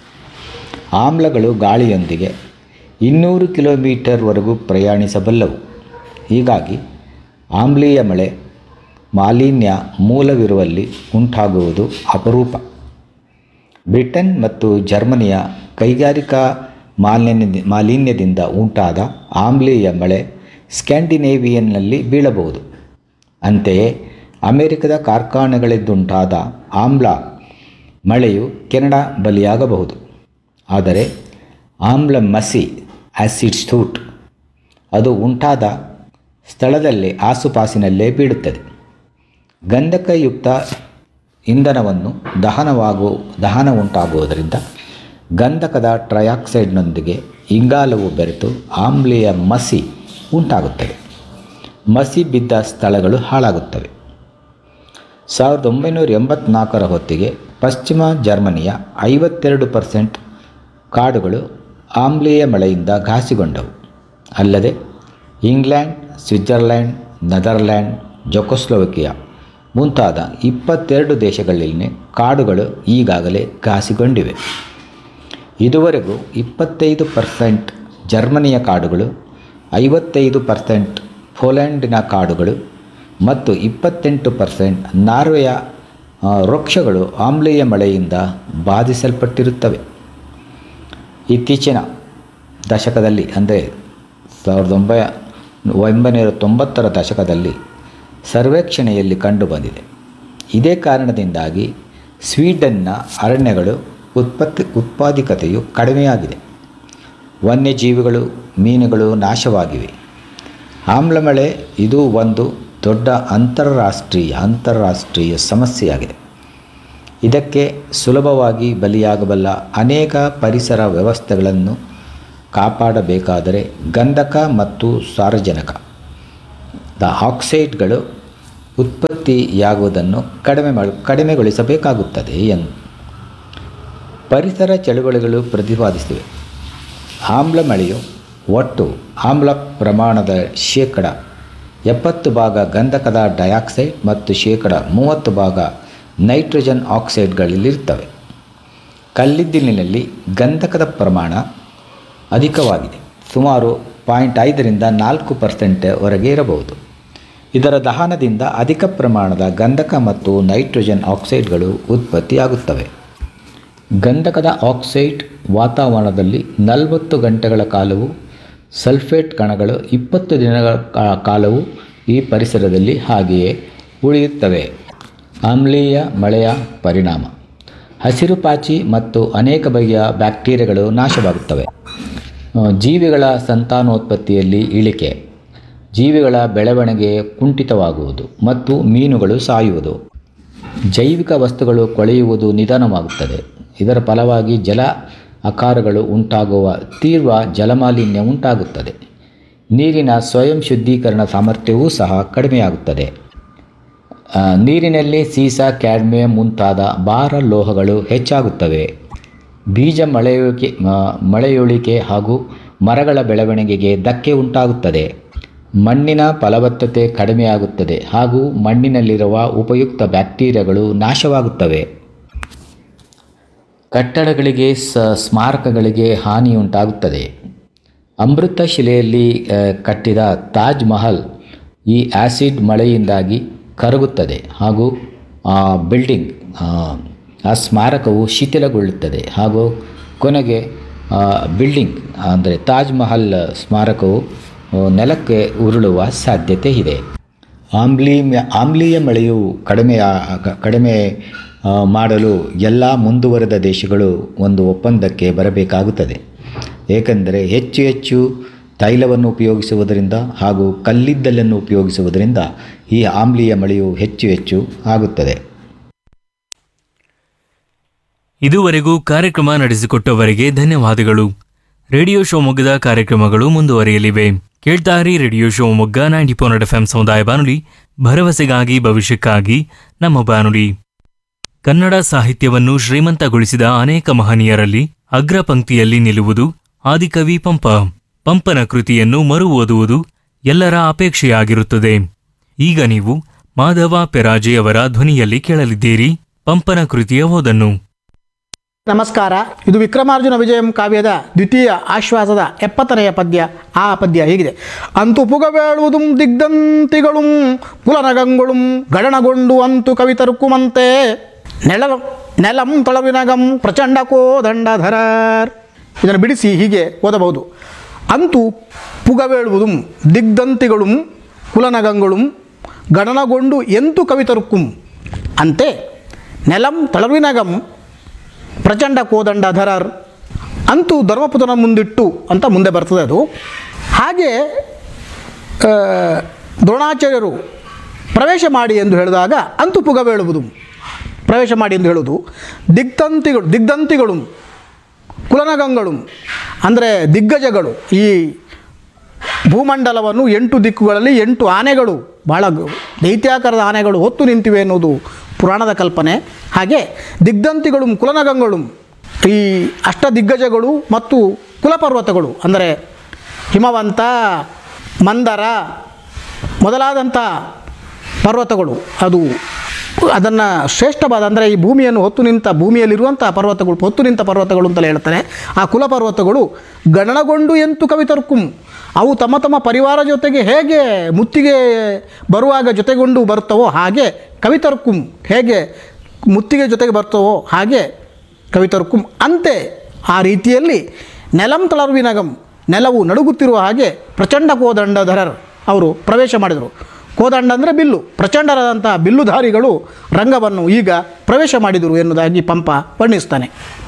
ಆಮ್ಲಗಳು ಗಾಳಿಯೊಂದಿಗೆ ಇನ್ನೂರು ಕಿಲೋಮೀಟರ್ವರೆಗೂ ಪ್ರಯಾಣಿಸಬಲ್ಲವು ಹೀಗಾಗಿ ಆಮ್ಲೀಯ ಮಳೆ ಮಾಲಿನ್ಯ ಮೂಲವಿರುವಲ್ಲಿ ಉಂಟಾಗುವುದು ಅಪರೂಪ ಬ್ರಿಟನ್ ಮತ್ತು ಜರ್ಮನಿಯ ಕೈಗಾರಿಕಾ ಮಾಲಿನ್ಯ ಮಾಲಿನ್ಯದಿಂದ ಉಂಟಾದ ಆಮ್ಲೀಯ ಮಳೆ ಸ್ಕ್ಯಾಂಡಿನೇವಿಯನ್ನಲ್ಲಿ ಬೀಳಬಹುದು ಅಂತೆಯೇ ಅಮೆರಿಕದ ಕಾರ್ಖಾನೆಗಳಿಂದುಂಟಾದ ಆಮ್ಲ ಮಳೆಯು ಕೆನಡಾ ಬಲಿಯಾಗಬಹುದು ಆದರೆ ಆಮ್ಲ ಮಸಿ ಆಸಿಡ್ ಸ್ಟೂಟ್ ಅದು ಉಂಟಾದ ಸ್ಥಳದಲ್ಲಿ ಆಸುಪಾಸಿನಲ್ಲೇ ಬೀಳುತ್ತದೆ ಗಂಧಕಯುಕ್ತ ಇಂಧನವನ್ನು ದಹನವಾಗು ದಹನ ಉಂಟಾಗುವುದರಿಂದ ಗಂಧಕದ ಟ್ರಯಾಕ್ಸೈಡ್ನೊಂದಿಗೆ ಇಂಗಾಲವು ಬೆರೆತು ಆಮ್ಲೀಯ ಮಸಿ ಉಂಟಾಗುತ್ತದೆ ಮಸಿ ಬಿದ್ದ ಸ್ಥಳಗಳು ಹಾಳಾಗುತ್ತವೆ ಸಾವಿರದ ಒಂಬೈನೂರ ಎಂಬತ್ನಾಲ್ಕರ ಹೊತ್ತಿಗೆ ಪಶ್ಚಿಮ ಜರ್ಮನಿಯ ಐವತ್ತೆರಡು ಪರ್ಸೆಂಟ್ ಕಾಡುಗಳು ಆಮ್ಲೀಯ ಮಳೆಯಿಂದ ಘಾಸಿಗೊಂಡವು ಅಲ್ಲದೆ ಇಂಗ್ಲೆಂಡ್ ಸ್ವಿಟ್ಜರ್ಲ್ಯಾಂಡ್ ನೆದರ್ಲ್ಯಾಂಡ್ ಜೊಕೊಸ್ಲೋವಕಿಯಾ ಮುಂತಾದ ಇಪ್ಪತ್ತೆರಡು ದೇಶಗಳಲ್ಲಿನ ಕಾಡುಗಳು ಈಗಾಗಲೇ ಘಾಸಿಗೊಂಡಿವೆ ಇದುವರೆಗೂ ಇಪ್ಪತ್ತೈದು ಪರ್ಸೆಂಟ್ ಜರ್ಮನಿಯ ಕಾಡುಗಳು ಐವತ್ತೈದು ಪರ್ಸೆಂಟ್ ಪೋಲೆಂಡಿನ ಕಾಡುಗಳು ಮತ್ತು ಇಪ್ಪತ್ತೆಂಟು ಪರ್ಸೆಂಟ್ ನಾರ್ವೆಯ ಆ, ವೃಕ್ಷಗಳು ಆಮ್ಲೀಯ ಮಳೆಯಿಂದ ಬಾಧಿಸಲ್ಪಟ್ಟಿರುತ್ತವೆ ಇತ್ತೀಚಿನ ದಶಕದಲ್ಲಿ ಅಂದರೆ ಸಾವಿರದ ಒಂಬೈ ಒಂಬೈನೂರ ತೊಂಬತ್ತರ ದಶಕದಲ್ಲಿ ಸರ್ವೇಕ್ಷಣೆಯಲ್ಲಿ ಕಂಡುಬಂದಿದೆ ಇದೇ ಕಾರಣದಿಂದಾಗಿ ಸ್ವೀಡನ್ನ ಅರಣ್ಯಗಳು ಉತ್ಪತ್ತಿ ಉತ್ಪಾದಕತೆಯು ಕಡಿಮೆಯಾಗಿದೆ ವನ್ಯಜೀವಿಗಳು ಮೀನುಗಳು ನಾಶವಾಗಿವೆ ಆಮ್ಲಮಳೆ ಇದು ಒಂದು ದೊಡ್ಡ ಅಂತಾರಾಷ್ಟ್ರೀಯ ಅಂತಾರಾಷ್ಟ್ರೀಯ ಸಮಸ್ಯೆಯಾಗಿದೆ ಇದಕ್ಕೆ ಸುಲಭವಾಗಿ ಬಲಿಯಾಗಬಲ್ಲ ಅನೇಕ ಪರಿಸರ ವ್ಯವಸ್ಥೆಗಳನ್ನು ಕಾಪಾಡಬೇಕಾದರೆ ಗಂಧಕ ಮತ್ತು ಸಾರಜನಕ ದ ಆಕ್ಸೈಡ್ಗಳು ಉತ್ಪತ್ತಿಯಾಗುವುದನ್ನು ಕಡಿಮೆ ಮಾಡಿ ಕಡಿಮೆಗೊಳಿಸಬೇಕಾಗುತ್ತದೆ ಎಂದು ಪರಿಸರ ಚಳುವಳಿಗಳು ಪ್ರತಿಪಾದಿಸಿವೆ ಆಮ್ಲ ಮಳೆಯು ಒಟ್ಟು ಆಮ್ಲ ಪ್ರಮಾಣದ ಶೇಕಡ ಎಪ್ಪತ್ತು ಭಾಗ ಗಂಧಕದ ಡೈಆಕ್ಸೈಡ್ ಮತ್ತು ಶೇಕಡ ಮೂವತ್ತು ಭಾಗ ನೈಟ್ರೋಜನ್ ಆಕ್ಸೈಡ್ಗಳಲ್ಲಿರ್ತವೆ ಕಲ್ಲಿದ್ದಿಲಿನಲ್ಲಿ ಗಂಧಕದ ಪ್ರಮಾಣ ಅಧಿಕವಾಗಿದೆ ಸುಮಾರು ಪಾಯಿಂಟ್ ಐದರಿಂದ ನಾಲ್ಕು ಪರ್ಸೆಂಟ್ವರೆಗೆ ಇರಬಹುದು ಇದರ ದಹನದಿಂದ ಅಧಿಕ ಪ್ರಮಾಣದ ಗಂಧಕ ಮತ್ತು ನೈಟ್ರೋಜನ್ ಆಕ್ಸೈಡ್ಗಳು ಉತ್ಪತ್ತಿಯಾಗುತ್ತವೆ ಗಂಧಕದ ಆಕ್ಸೈಡ್ ವಾತಾವರಣದಲ್ಲಿ ನಲವತ್ತು ಗಂಟೆಗಳ ಕಾಲವು ಸಲ್ಫೇಟ್ ಕಣಗಳು ಇಪ್ಪತ್ತು ದಿನಗಳ ಕಾ- ಕಾಲವು ಈ ಪರಿಸರದಲ್ಲಿ ಹಾಗೆಯೇ ಉಳಿಯುತ್ತವೆ ಆಮ್ಲೀಯ ಮಳೆಯ ಪರಿಣಾಮ ಹಸಿರು ಪಾಚಿ ಮತ್ತು ಅನೇಕ ಬಗೆಯ ಬ್ಯಾಕ್ಟೀರಿಯಾಗಳು ನಾಶವಾಗುತ್ತವೆ ಆ, ಜೀವಿಗಳ ಸಂತಾನೋತ್ಪತ್ತಿಯಲ್ಲಿ ಇಳಿಕೆ ಜೀವಿಗಳ ಬೆಳವಣಿಗೆ ಕುಂಠಿತವಾಗುವುದು ಮತ್ತು ಮೀನುಗಳು ಸಾಯುವುದು ಜೈವಿಕ ವಸ್ತುಗಳು ಕೊಳೆಯುವುದು ನಿಧಾನವಾಗುತ್ತದೆ ಇದರ ಫಲವಾಗಿ ಜಲ ಆಕಾರಗಳು ಉಂಟಾಗುವ ತೀವ್ರ ಜಲಮಾಲಿನ್ಯ ಉಂಟಾಗುತ್ತದೆ ನೀರಿನ ಸ್ವಯಂ ಶುದ್ಧೀಕರಣ ಸಾಮರ್ಥ್ಯವೂ ಸಹ ಕಡಿಮೆಯಾಗುತ್ತದೆ ಆ, ನೀರಿನಲ್ಲಿ ಸೀಸ ಕ್ಯಾಡ್ಮಿಯಂ ಮುಂತಾದ ಭಾರ ಲೋಹಗಳು ಹೆಚ್ಚಾಗುತ್ತವೆ ಬೀಜ ಮಳೆಯುವಿಕೆ ಆ, ಮಳೆಯುಳಿಕೆ ಹಾಗೂ ಮರಗಳ ಬೆಳವಣಿಗೆಗೆ ಧಕ್ಕೆ ಉಂಟಾಗುತ್ತದೆ ಮಣ್ಣಿನ ಫಲವತ್ತತೆ ಕಡಿಮೆಯಾಗುತ್ತದೆ ಹಾಗೂ ಮಣ್ಣಿನಲ್ಲಿರುವ ಉಪಯುಕ್ತ ಬ್ಯಾಕ್ಟೀರಿಯಾಗಳು ನಾಶವಾಗುತ್ತವೆ ಕಟ್ಟಡಗಳಿಗೆ ಸ ಸ್ಮಾರಕಗಳಿಗೆ ಹಾನಿಯುಂಟಾಗುತ್ತದೆ ಅಮೃತ ಶಿಲೆಯಲ್ಲಿ ಆ, ಕಟ್ಟಿದ ತಾಜ್ ಮಹಲ್ ಈ ಆ್ಯಸಿಡ್ ಮಳೆಯಿಂದಾಗಿ ಕರಗುತ್ತದೆ ಹಾಗೂ ಆ ಬಿಲ್ಡಿಂಗ್ ಆ, ಆ ಸ್ಮಾರಕವು ಶಿಥಿಲಗೊಳ್ಳುತ್ತದೆ ಹಾಗೂ ಕೊನೆಗೆ ಆ ಬಿಲ್ಡಿಂಗ್ ಅಂದರೆ ತಾಜ್ ಮಹಲ್ ಸ್ಮಾರಕವು ಆ, ನೆಲಕ್ಕೆ ಉರುಳುವ ಸಾಧ್ಯತೆ ಇದೆ ಆಮ್ಲೀಯ ಆಮ್ಲೀಯ ಮಳೆಯು ಕಡಿಮೆ ಕಡಿಮೆ ಆ, ಮಾಡಲು ಎಲ್ಲ ಮುಂದುವರೆದ ದೇಶಗಳು ಒಂದು ಒಪ್ಪಂದಕ್ಕೆ ಬರಬೇಕಾಗುತ್ತದೆ ಏಕೆಂದರೆ ಹೆಚ್ಚು ಹೆಚ್ಚು ತೈಲವನ್ನು ಉಪಯೋಗಿಸುವುದರಿಂದ ಹಾಗೂ ಕಲ್ಲಿದ್ದಲನ್ನು ಉಪಯೋಗಿಸುವುದರಿಂದ ಈ ಆಮ್ಲೀಯ ಮಳೆಯು ಹೆಚ್ಚು ಹೆಚ್ಚು ಆಗುತ್ತದೆ ಇದುವರೆಗೂ ಕಾರ್ಯಕ್ರಮ ನಡೆಸಿಕೊಟ್ಟವರಿಗೆ ಧನ್ಯವಾದಗಳು ರೇಡಿಯೋ ಶಿವಮೊಗ್ಗದ ಕಾರ್ಯಕ್ರಮಗಳು ಮುಂದುವರಿಯಲಿವೆ ಕೇಳ್ತಾರಿ radio Shivamogga ninety point F ಸಮುದಾಯ ಬಾನುಲಿ ಭರವಸೆಗಾಗಿ ಭವಿಷ್ಯಕ್ಕಾಗಿ ನಮ್ಮ ಬಾನುಲಿ ಕನ್ನಡ ಸಾಹಿತ್ಯವನ್ನು ಶ್ರೀಮಂತಗೊಳಿಸಿದ ಅನೇಕ ಮಹನೀಯರಲ್ಲಿ ಅಗ್ರ ಪಂಕ್ತಿಯಲ್ಲಿ ನಿಲ್ಲುವುದು ಆದಿಕವಿ ಪಂಪ ಪಂಪನ ಕೃತಿಯನ್ನು ಮರು ಓದುವುದು ಎಲ್ಲರ ಅಪೇಕ್ಷೆಯಾಗಿರುತ್ತದೆ ಈಗ ನೀವು ಮಾಧವ ಪೆರಾಜೆಯವರ ಧ್ವನಿಯಲ್ಲಿ ಕೇಳಲಿದ್ದೀರಿ ಪಂಪನ ಕೃತಿಯ ಓದನ್ನು ನಮಸ್ಕಾರ ಇದು ವಿಕ್ರಮಾರ್ಜುನ ವಿಜಯಂ ಕಾವ್ಯದ ದ್ವಿತೀಯ ಆಶ್ವಾಸದ ಎಪ್ಪತ್ತನೆಯ ಪದ್ಯ ಆ ಪದ್ಯ ಹೀಗಿದೆ ಅಂತು ಪುಗಬೇಳುವುದುಂ ದಿಗ್ಧಂತಿಗಳು ಕುಲನಗಂಗಳು ಗಣನಗೊಂಡು ಅಂತು ಕವಿತರುಕುಮಂತೆ ನೆಲ ನೆಲಂ ತೊಳವಿನಗಂ ಪ್ರಚಂಡ ಕೋದಂಡಧರರ್ ಇದನ್ನು ಬಿಡಿಸಿ ಹೀಗೆ ಓದಬಹುದು ಅಂತು ಪುಗವೇಳುವುದುಂ ದಿಗ್ಧಂತಿಗಳು ಕುಲನಗಂಗಳು ಗಣನಗೊಂಡು ಎಂತು ಕವಿತರುಕ್ಕುಂ ಅಂತೆ ನೆಲಂ ತಳವಿನಗಂ ಪ್ರಚಂಡ ಕೋದಂಡಧರರ್ ಅಂತೂ ಧರ್ಮಪುತನ ಮುಂದಿಟ್ಟು ಅಂತ ಮುಂದೆ ಬರ್ತದೆ ಅದು ಹಾಗೆ ಆ, ದ್ರೋಣಾಚಾರ್ಯರು ಪ್ರವೇಶ ಮಾಡಿ ಎಂದು ಹೇಳಿದಾಗ ಅಂತೂ ಪುಗವೇಳುವುದು ಪ್ರವೇಶ ಮಾಡಿ ಎಂದು ಹೇಳುವುದು ದಿಗ್ಧಂತಿಗಳು ದಿಗ್ಧಂತಿಗಳು ಕುಲನಗಂಗಳು ಅಂದರೆ ದಿಗ್ಗಜಗಳು ಈ ಭೂಮಂಡಲವನ್ನು ಎಂಟು ದಿಕ್ಕುಗಳಲ್ಲಿ ಎಂಟು ಆನೆಗಳು ಬಹಳ ಗ- ದೈತ್ಯಾಕಾರದ ಆನೆಗಳು ಹೊತ್ತು ನಿಂತಿವೆ ಎನ್ನುವುದು ಪುರಾಣದ ಕಲ್ಪನೆ ಹಾಗೆ ದಿಗ್ಧಂತಿಗಳು ಕುಲನಗಂಗಳು ಈ ಅಷ್ಟ ದಿಗ್ಗಜಗಳು ಮತ್ತು ಕುಲಪರ್ವತಗಳು ಅಂದರೆ ಹಿಮವಂತ ಮಂದರ ಮೊದಲಾದಂಥ ಪರ್ವತಗಳು ಅದು ಅದನ್ನು ಶ್ರೇಷ್ಠವಾದ ಅಂದರೆ ಈ ಭೂಮಿಯನ್ನು ಹೊತ್ತು ನಿಂತ ಭೂಮಿಯಲ್ಲಿರುವಂಥ ಪರ್ವತಗಳು ಹೊತ್ತು ನಿಂತ ಪರ್ವತಗಳು ಅಂತಲೇ ಹೇಳ್ತಾರೆ ಆ ಕುಲ ಪರ್ವತಗಳು ಗಣನಗೊಂಡು ಎಂತು ಕವಿತರ್ಕುಂ ಅವು ತಮ್ಮ ತಮ್ಮ ಪರಿವಾರ ಜೊತೆಗೆ ಹೇಗೆ ಮುತ್ತಿಗೆ ಬರುವಾಗ ಜೊತೆಗೊಂಡು ಬರ್ತವೋ ಹಾಗೆ ಕವಿತರ್ಕುಂ ಹೇಗೆ ಮುತ್ತಿಗೆ ಜೊತೆಗೆ ಬರ್ತವೋ ಹಾಗೆ ಕವಿತರ್ಕುಂ ಅಂತೆ ಆ ರೀತಿಯಲ್ಲಿ ನೆಲಂ ತಳರ್ವಿನಗಂ ನೆಲವು ನಡುಗುತ್ತಿರುವ ಹಾಗೆ ಪ್ರಚಂಡ ಕೋದಂಡಧರರ್ ಅವರು ಪ್ರವೇಶ ಮಾಡಿದರು ಕೋದಂಡ ಅಂದರೆ ಬಿಲ್ಲು ಪ್ರಚಂಡರಾದಂಥ ಬಿಲ್ಲುಧಾರಿಗಳು ರಂಗವನ್ನು ಈಗ ಪ್ರವೇಶ ಮಾಡಿದರು ಎನ್ನುವುದಾಗಿ ಪಂಪ ವರ್ಣಿಸ್ತಾನೆ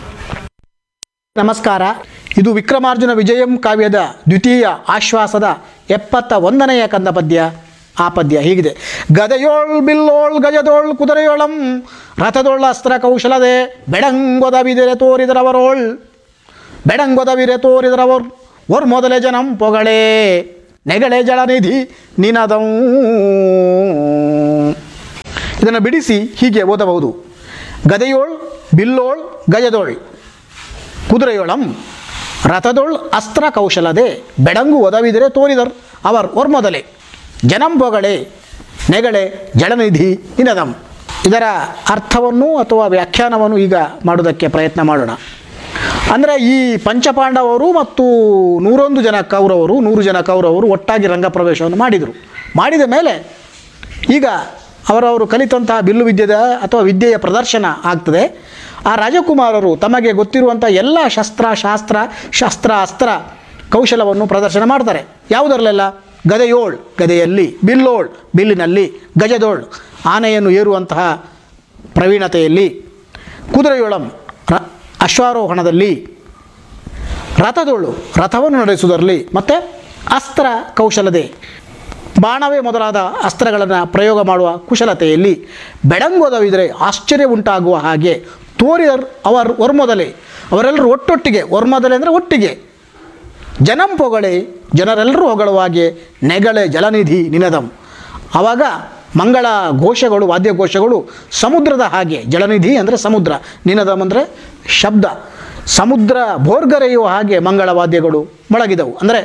ನಮಸ್ಕಾರ ಇದು ವಿಕ್ರಮಾರ್ಜುನ ವಿಜಯಂ ಕಾವ್ಯದ ದ್ವಿತೀಯ ಆಶ್ವಾಸದ ಎಪ್ಪತ್ತ ಒಂದನೆಯ ಕಂದ ಪದ್ಯ ಆ ಪದ್ಯ ಹೀಗಿದೆ ಗದೆಯೋಳ್ ಬಿಲ್ಲೋಳ್ ಗಜದೋಳ್ ಕುದುರೆಯೋಳಂ ರಥದೋಳ್ ಅಸ್ತ್ರ ಕೌಶಲದೆ ಬೆಡಂಗೊದ ಬಿದಿರೆ ತೋರಿದರವರೋಳ್ ಬೆಡಂಗೊದ ಬಿರೆ ತೋರಿದರವರ್ ಓರ್ ಮೊದಲೇ ಜನಂ ಪೊಗಳೇ ನೆಗಳೆ ಜಳನಿಧಿ ನಿನದಂ ಇದನ್ನು ಬಿಡಿಸಿ ಹೀಗೆ ಓದಬಹುದು ಗದೆಯೋಳ್ ಬಿಲ್ಲೋಳ್ ಗಜದೋಳ್ ಕುದುರೆಯೊಳಂ ರಥದೊಳ್ ಅಸ್ತ್ರ ಕೌಶಲದೆ ಬೆಡಂಗು ಒದವಿದರೆ ತೋರಿದರ್ ಅವರ್ ಮೊದಲೇ ಜನಂ ಪೊಗಳೆ ನೆಗಳೆ ಜಳನಿಧಿ ನಿನದಂ ಇದರ ಅರ್ಥವನ್ನು ಅಥವಾ ವ್ಯಾಖ್ಯಾನವನ್ನು ಈಗ ಮಾಡೋದಕ್ಕೆ ಪ್ರಯತ್ನ ಮಾಡೋಣ ಅಂದರೆ ಈ ಪಂಚಪಾಂಡವರು ಮತ್ತು ನೂರೊಂದು ಜನ ಕೌರವರು ನೂರು ಜನ ಕೌರವರು ಒಟ್ಟಾಗಿ ರಂಗಪ್ರವೇಶವನ್ನು ಮಾಡಿದರು ಮಾಡಿದ ಮೇಲೆ ಈಗ ಅವರವರು ಕಲಿತಂತಹ ಬಿಲ್ಲು ವಿದ್ಯೆದ ಅಥವಾ ವಿದ್ಯೆಯ ಪ್ರದರ್ಶನ ಆಗ್ತದೆ ಆ ರಾಜಕುಮಾರರು ತಮಗೆ ಗೊತ್ತಿರುವಂಥ ಎಲ್ಲ ಶಸ್ತ್ರ ಶಾಸ್ತ್ರ ಶಸ್ತ್ರ ಅಸ್ತ್ರ ಕೌಶಲವನ್ನು ಪ್ರದರ್ಶನ ಮಾಡ್ತಾರೆ ಯಾವುದರಲ್ಲೆಲ್ಲ ಗದೆಯೋಳ್ ಗದೆಯಲ್ಲಿ ಬಿಲ್ಲೋಳ್ ಬಿಲ್ಲಿನಲ್ಲಿ ಗಜದೋಳ್ ಆನೆಯನ್ನು ಏರುವಂತಹ ಪ್ರವೀಣತೆಯಲ್ಲಿ ಕುದುರೆಯೋಳಂ ರ ಅಶ್ವಾರೋಹಣದಲ್ಲಿ ರಥದೋಳು ರಥವನ್ನು ನಡೆಸುವುದರಲ್ಲಿ ಮತ್ತು ಅಸ್ತ್ರ ಕೌಶಲತೆ ಬಾಣವೇ ಮೊದಲಾದ ಅಸ್ತ್ರಗಳನ್ನು ಪ್ರಯೋಗ ಮಾಡುವ ಕುಶಲತೆಯಲ್ಲಿ ಬೆಡಂಗೋದವಿದರೆ ಆಶ್ಚರ್ಯ ಉಂಟಾಗುವ ಹಾಗೆ ತೋರಿಯರ್ ಅವರ್ ಒರ್ಮೊದಲೇ ಅವರೆಲ್ಲರೂ ಒಟ್ಟೊಟ್ಟಿಗೆ ಒರ್ಮೊದಲೇ ಅಂದರೆ ಒಟ್ಟಿಗೆ ಜನಂ ಪೊಗಳೆ ಜನರೆಲ್ಲರೂ ಹೊಗಳುವ ಹಾಗೆ ನೆಗಳೆ ಜಲನಿಧಿ ನಿನದಂ ಆವಾಗ ಮಂಗಳ ಘೋಷಗಳು ವಾದ್ಯಘೋಷಗಳು ಸಮುದ್ರದ ಹಾಗೆ ಜಲನಿಧಿ ಅಂದರೆ ಸಮುದ್ರ ನಿನದಂ ಅಂದರೆ ಶಬ್ದ ಸಮುದ್ರ ಭೋರ್ಗರೆಯುವ ಹಾಗೆ ಮಂಗಳ ವಾದ್ಯಗಳು ಮೊಳಗಿದವು ಅಂದರೆ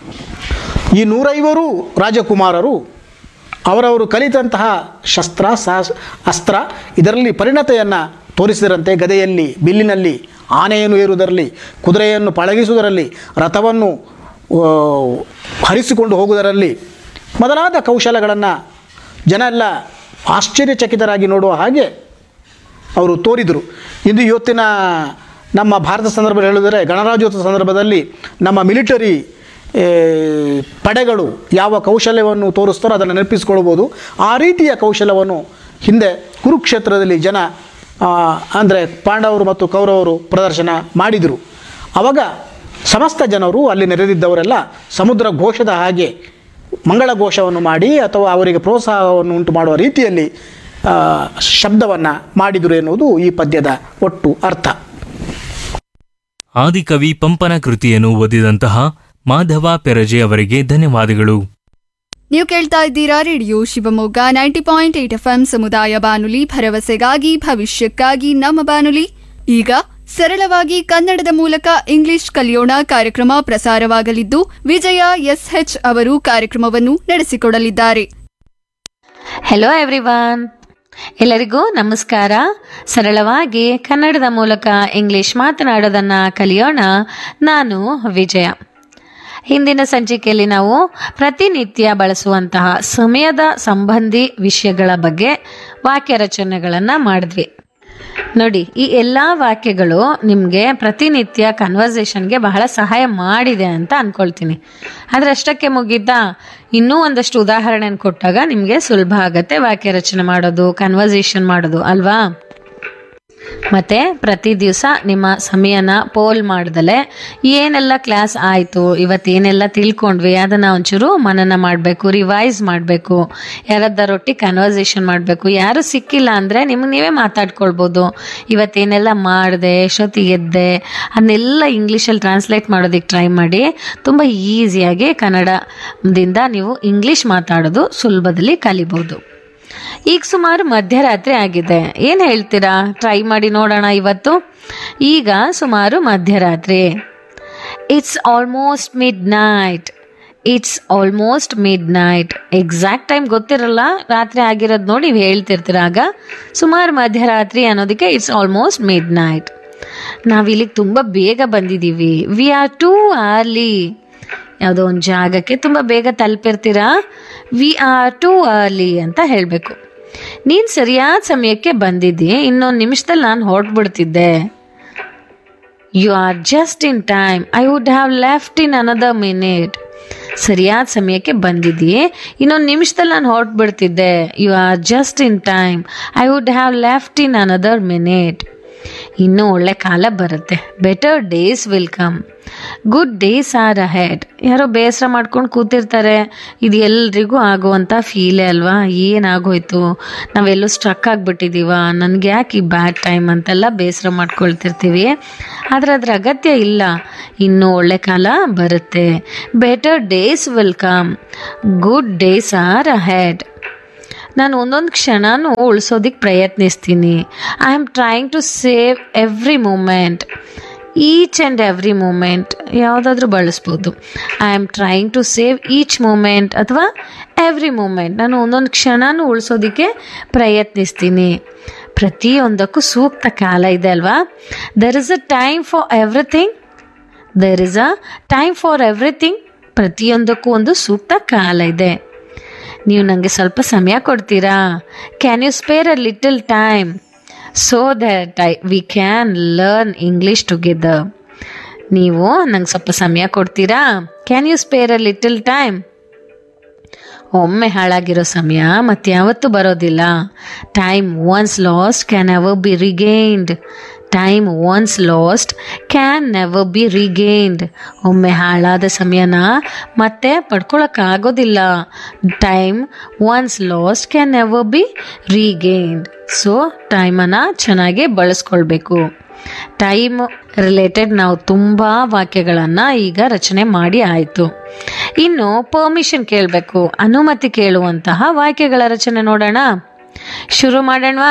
ಈ ನೂರೈವರು ರಾಜಕುಮಾರರು ಅವರವರು ಕಲಿತಂತಹ ಶಸ್ತ್ರ ಸಾಸ್ ಅಸ್ತ್ರ ಇದರಲ್ಲಿ ಪರಿಣತೆಯನ್ನು ತೋರಿಸಿದರಂತೆ ಗದೆಯಲ್ಲಿ ಬಿಲ್ಲಿನಲ್ಲಿ ಆನೆಯನ್ನು ಏರುವುದರಲ್ಲಿ ಕುದುರೆಯನ್ನು ಪಳಗಿಸುವುದರಲ್ಲಿ ರಥವನ್ನು ಆ, ಹರಿಸಿಕೊಂಡು ಹೋಗುವುದರಲ್ಲಿ ಮೊದಲಾದ ಕೌಶಲಗಳನ್ನು ಜನ ಎಲ್ಲ ಆಶ್ಚರ್ಯಚಕಿತರಾಗಿ ನೋಡುವ ಹಾಗೆ ಅವರು ತೋರಿದರು ಇಂದು ಇವತ್ತಿನ ನಮ್ಮ ಭಾರತ ಸಂದರ್ಭದಲ್ಲಿ ಹೇಳಿದರೆ ಗಣರಾಜ್ಯೋತ್ಸವ ಸಂದರ್ಭದಲ್ಲಿ ನಮ್ಮ ಮಿಲಿಟರಿ ಏ, ಪಡೆಗಳು ಯಾವ ಕೌಶಲ್ಯವನ್ನು ತೋರಿಸ್ತಾರೋ ಅದನ್ನು ನೆನಪಿಸ್ಕೊಳ್ಬೋದು ಆ ರೀತಿಯ ಕೌಶಲ್ಯವನ್ನು ಹಿಂದೆ ಕುರುಕ್ಷೇತ್ರದಲ್ಲಿ ಜನ ಅಂದರೆ ಪಾಂಡವರು ಮತ್ತು ಕೌರವರು ಪ್ರದರ್ಶನ ಮಾಡಿದರು ಆವಾಗ ಸಮಸ್ತ ಜನರು ಅಲ್ಲಿ ನೆರೆದಿದ್ದವರೆಲ್ಲ ಸಮುದ್ರ ಘೋಷದ ಹಾಗೆ ಮಂಗಳ ಘೋಷವನ್ನು ಮಾಡಿ ಅಥವಾ ಅವರಿಗೆ ಪ್ರೋತ್ಸಾಹವನ್ನು ಉಂಟು ಮಾಡುವ ರೀತಿಯಲ್ಲಿ ಶಬ್ದವನ್ನು ಮಾಡಿದರು ಎನ್ನುವುದು ಈ ಪದ್ಯದ ಒಟ್ಟು ಅರ್ಥ ಆದಿಕವಿ ಪಂಪನ ಕೃತಿಯನ್ನು ಓದಿದಂತಹ ಮಾಧವ ಪೆರಜೆ ಅವರಿಗೆ ಧನ್ಯವಾದಗಳು ನೀವು ಕೇಳ್ತಾ ಇದ್ದೀರಾ radio Shivamogga ninety point eight F ಸಮುದಾಯ ಬಾನುಲಿ ಭರವಸೆಗಾಗಿ ಭವಿಷ್ಯಕ್ಕಾಗಿ ನಮ್ಮ ಬಾನುಲಿ ಈಗ ಸರಳವಾಗಿ ಕನ್ನಡದ ಮೂಲಕ ಇಂಗ್ಲಿಷ್ ಕಲಿಯೋಣ ಕಾರ್ಯಕ್ರಮ ಪ್ರಸಾರವಾಗಲಿದ್ದು ವಿಜಯ ಎಸ್ಎಚ್ ಅವರು ಕಾರ್ಯಕ್ರಮವನ್ನು ನಡೆಸಿಕೊಡಲಿದ್ದಾರೆ ಹೆಲೋ ಎವ್ರಿವಾನ್ ಎಲ್ಲರಿಗೂ ನಮಸ್ಕಾರ ಸರಳವಾಗಿ ಕನ್ನಡದ ಮೂಲಕ ಇಂಗ್ಲಿಷ್ ಮಾತನಾಡೋದನ್ನ ಕಲಿಯೋಣ ನಾನು ವಿಜಯ ಹಿಂದಿನ ಸಂಚಿಕೆಯಲ್ಲಿ ನಾವು ಪ್ರತಿನಿತ್ಯ ಬಳಸುವಂತಹ ಸಮಯದ ಸಂಬಂಧಿ ವಿಷಯಗಳ ಬಗ್ಗೆ ವಾಕ್ಯ ರಚನೆಗಳನ್ನು ಮಾಡಿದ್ವಿ ನೋಡಿ ಈ ಎಲ್ಲ ವಾಕ್ಯಗಳು ನಿಮಗೆ ಪ್ರತಿನಿತ್ಯ ಕನ್ವರ್ಸೇಷನ್ಗೆ ಬಹಳ ಸಹಾಯ ಮಾಡಿದೆ ಅಂತ ಅನ್ಕೊಳ್ತೀನಿ ಆದರೆ ಅಷ್ಟಕ್ಕೆ ಮುಗಿದ್ದ ಇನ್ನೂ ಒಂದಷ್ಟು ಉದಾಹರಣೆ ಕೊಟ್ಟಾಗ ನಿಮಗೆ ಸುಲಭ ಆಗತ್ತೆ ವಾಕ್ಯ ರಚನೆ ಮಾಡೋದು ಕನ್ವರ್ಸೇಷನ್ ಮಾಡೋದು ಅಲ್ವಾ ಮತ್ತೆ ಪ್ರತಿ ದಿವಸ ನಿಮ್ಮ ಸಮಯನ ಪೋಲ್ ಮಾಡ್ದಲೆ ಏನೆಲ್ಲ ಕ್ಲಾಸ್ ಆಯಿತು ಇವತ್ತೇನೆಲ್ಲ ತಿಳ್ಕೊಂಡ್ವಿ ಅದನ್ನು ಒಂಚೂರು ಮನನ ಮಾಡಬೇಕು ರಿವೈಸ್ ಮಾಡಬೇಕು ಯಾರದ್ದಾರೊಟ್ಟಿ ಕನ್ವರ್ಸೇಷನ್ ಮಾಡಬೇಕು ಯಾರು ಸಿಕ್ಕಿಲ್ಲ ಅಂದರೆ ನಿಮ್ಗೆ ನೀವೇ ಮಾತಾಡ್ಕೊಳ್ಬೋದು ಇವತ್ತೇನೆಲ್ಲ ಮಾಡಿದೆ ಎಷ್ಟೊತ್ತಿಗೆ ಎದ್ದೆ ಅದನ್ನೆಲ್ಲ ಇಂಗ್ಲೀಷಲ್ಲಿ ಟ್ರಾನ್ಸ್ಲೇಟ್ ಮಾಡೋದಕ್ಕೆ ಟ್ರೈ ಮಾಡಿ ತುಂಬ ಈಸಿಯಾಗಿ ಕನ್ನಡದಿಂದ ನೀವು ಇಂಗ್ಲೀಷ್ ಮಾತಾಡೋದು ಸುಲಭದಲ್ಲಿ ಕಲಿಬೋದು ಈಗ ಸುಮಾರು ಮಧ್ಯರಾತ್ರಿ ಆಗಿದೆ ಏನು ಹೇಳ್ತೀರಾ ಟ್ರೈ ಮಾಡಿ ನೋಡೋಣ ಇವತ್ತು ಈಗ ಸುಮಾರು ಮಧ್ಯರಾತ್ರಿ it's almost midnight it's almost midnight exact time ಗೊತ್ತಿರಲ್ಲ ರಾತ್ರಿ ಆಗಿರೋದು ನೋಡಿ ನೀವು ಹೇಳ್ತಿರ್ತೀರ ಆಗ ಸುಮಾರು ಮಧ್ಯರಾತ್ರಿ ಅನ್ನೋದಕ್ಕೆ ಇಟ್ಸ್ ಆಲ್ಮೋಸ್ಟ್ ಮಿಡ್ ನೈಟ್ ನಾವು ಇಲ್ಲಿಗೆ ತುಂಬ ಬೇಗ ಬಂದಿದ್ದೀವಿ ವಿ ಆರ್ ಟೂ ಅರ್ಲಿ ಯಾವುದೋ ಒಂದು ಜಾಗಕ್ಕೆ ತುಂಬ ಬೇಗ ತಲುಪಿರ್ತೀರಾ ವಿ ಆರ್ ಟೂ ಅರ್ಲಿ ಅಂತ ಹೇಳಬೇಕು ನೀನು ಸರಿಯಾದ ಸಮಯಕ್ಕೆ ಬಂದಿದ್ದಿ ಇನ್ನೊಂದು ನಿಮಿಷದಲ್ಲಿ ನಾನು ಹೊರಟ್ಬಿಡ್ತಿದ್ದೆ you are just in time I would have left in another minute ಸರಿಯಾದ ಸಮಯಕ್ಕೆ ಬಂದಿದ್ದಿ ಇನ್ನೊಂದು ನಿಮಿಷದಲ್ಲಿ ನಾನು ಹೊರಟ್ಬಿಡ್ತಿದ್ದೆ you are just in time I would have left in another minute ಇನ್ನೂ ಒಳ್ಳೆ ಕಾಲ ಬರುತ್ತೆ better days will come good days are ahead ಯಾರೋ ಬೇಸರ ಮಾಡ್ಕೊಂಡು ಕೂತಿರ್ತಾರೆ ಇದು ಎಲ್ರಿಗೂ ಆಗುವಂಥ ಫೀಲೇ ಅಲ್ವಾ ಏನಾಗೋಯ್ತು ನಾವೆಲ್ಲೋ ಸ್ಟ್ರಕ್ ಆಗಿಬಿಟ್ಟಿದ್ದೀವ ನನಗೆ ಯಾಕೆ ಈ ಬ್ಯಾಡ್ ಟೈಮ್ ಅಂತೆಲ್ಲ ಬೇಸರ ಮಾಡ್ಕೊಳ್ತಿರ್ತೀವಿ ಆದರೆ ಅದ್ರ ಅಗತ್ಯ ಇಲ್ಲ ಇನ್ನೂ ಒಳ್ಳೆ ಕಾಲ ಬರುತ್ತೆ better days will come good days are ahead ನಾನು ಒಂದೊಂದು ಕ್ಷಣನೂ ಉಳಿಸೋದಕ್ಕೆ ಪ್ರಯತ್ನಿಸ್ತೀನಿ I am trying to save every moment each and every moment ಯಾವುದಾದ್ರೂ ಬಳಸ್ಬೋದು I am trying to save each moment ಅಥವಾ ಎವ್ರಿ ಮೂಮೆಂಟ್ ನಾನು ಒಂದೊಂದು ಕ್ಷಣನೂ ಉಳಿಸೋದಕ್ಕೆ ಪ್ರಯತ್ನಿಸ್ತೀನಿ ಪ್ರತಿಯೊಂದಕ್ಕೂ ಸೂಕ್ತ ಕಾಲ ಇದೆ ಅಲ್ವಾ there is a time for everything there is a time for everything ಪ್ರತಿಯೊಂದಕ್ಕೂ ಒಂದು ಸೂಕ್ತ ಕಾಲ ಇದೆ ನೀವು ನನಗೆ ಸ್ವಲ್ಪ ಸಮಯ ಕೊಡ್ತೀರಾ can you spare a little time so that I we can learn English together ನೀವು ನಂಗೆ ಸ್ವಲ್ಪ ಸಮಯ ಕೊಡ್ತೀರಾ can you spare a little time ಒಮ್ಮೆ ಹಾಳಾಗಿರೋ ಸಮಯ ಮತ್ತೆ ಯಾವತ್ತೂ ಬರೋದಿಲ್ಲ time once lost can ever be regained time once lost can never be regained ಒಮ್ಮೆ ಹಾಳಾದ ಸಮಯನ ಮತ್ತೆ ಪಡ್ಕೊಳಕ್ಕಾಗೋದಿಲ್ಲ time once lost can never be regained so ಟೈಮನ್ನು ಚೆನ್ನಾಗಿ ಬಳಸ್ಕೊಳ್ಬೇಕು ಟೈಮ್ ರಿಲೇಟೆಡ್ ನಾವು ತುಂಬ ವಾಕ್ಯಗಳನ್ನು ಈಗ ರಚನೆ ಮಾಡಿ ಆಯಿತು ಇನ್ನು ಪರ್ಮಿಷನ್ ಕೇಳಬೇಕು ಅನುಮತಿ ಕೇಳುವಂತಹ ವಾಕ್ಯಗಳ ರಚನೆ ನೋಡೋಣ ಶುರು ಮಾಡೋಣವಾ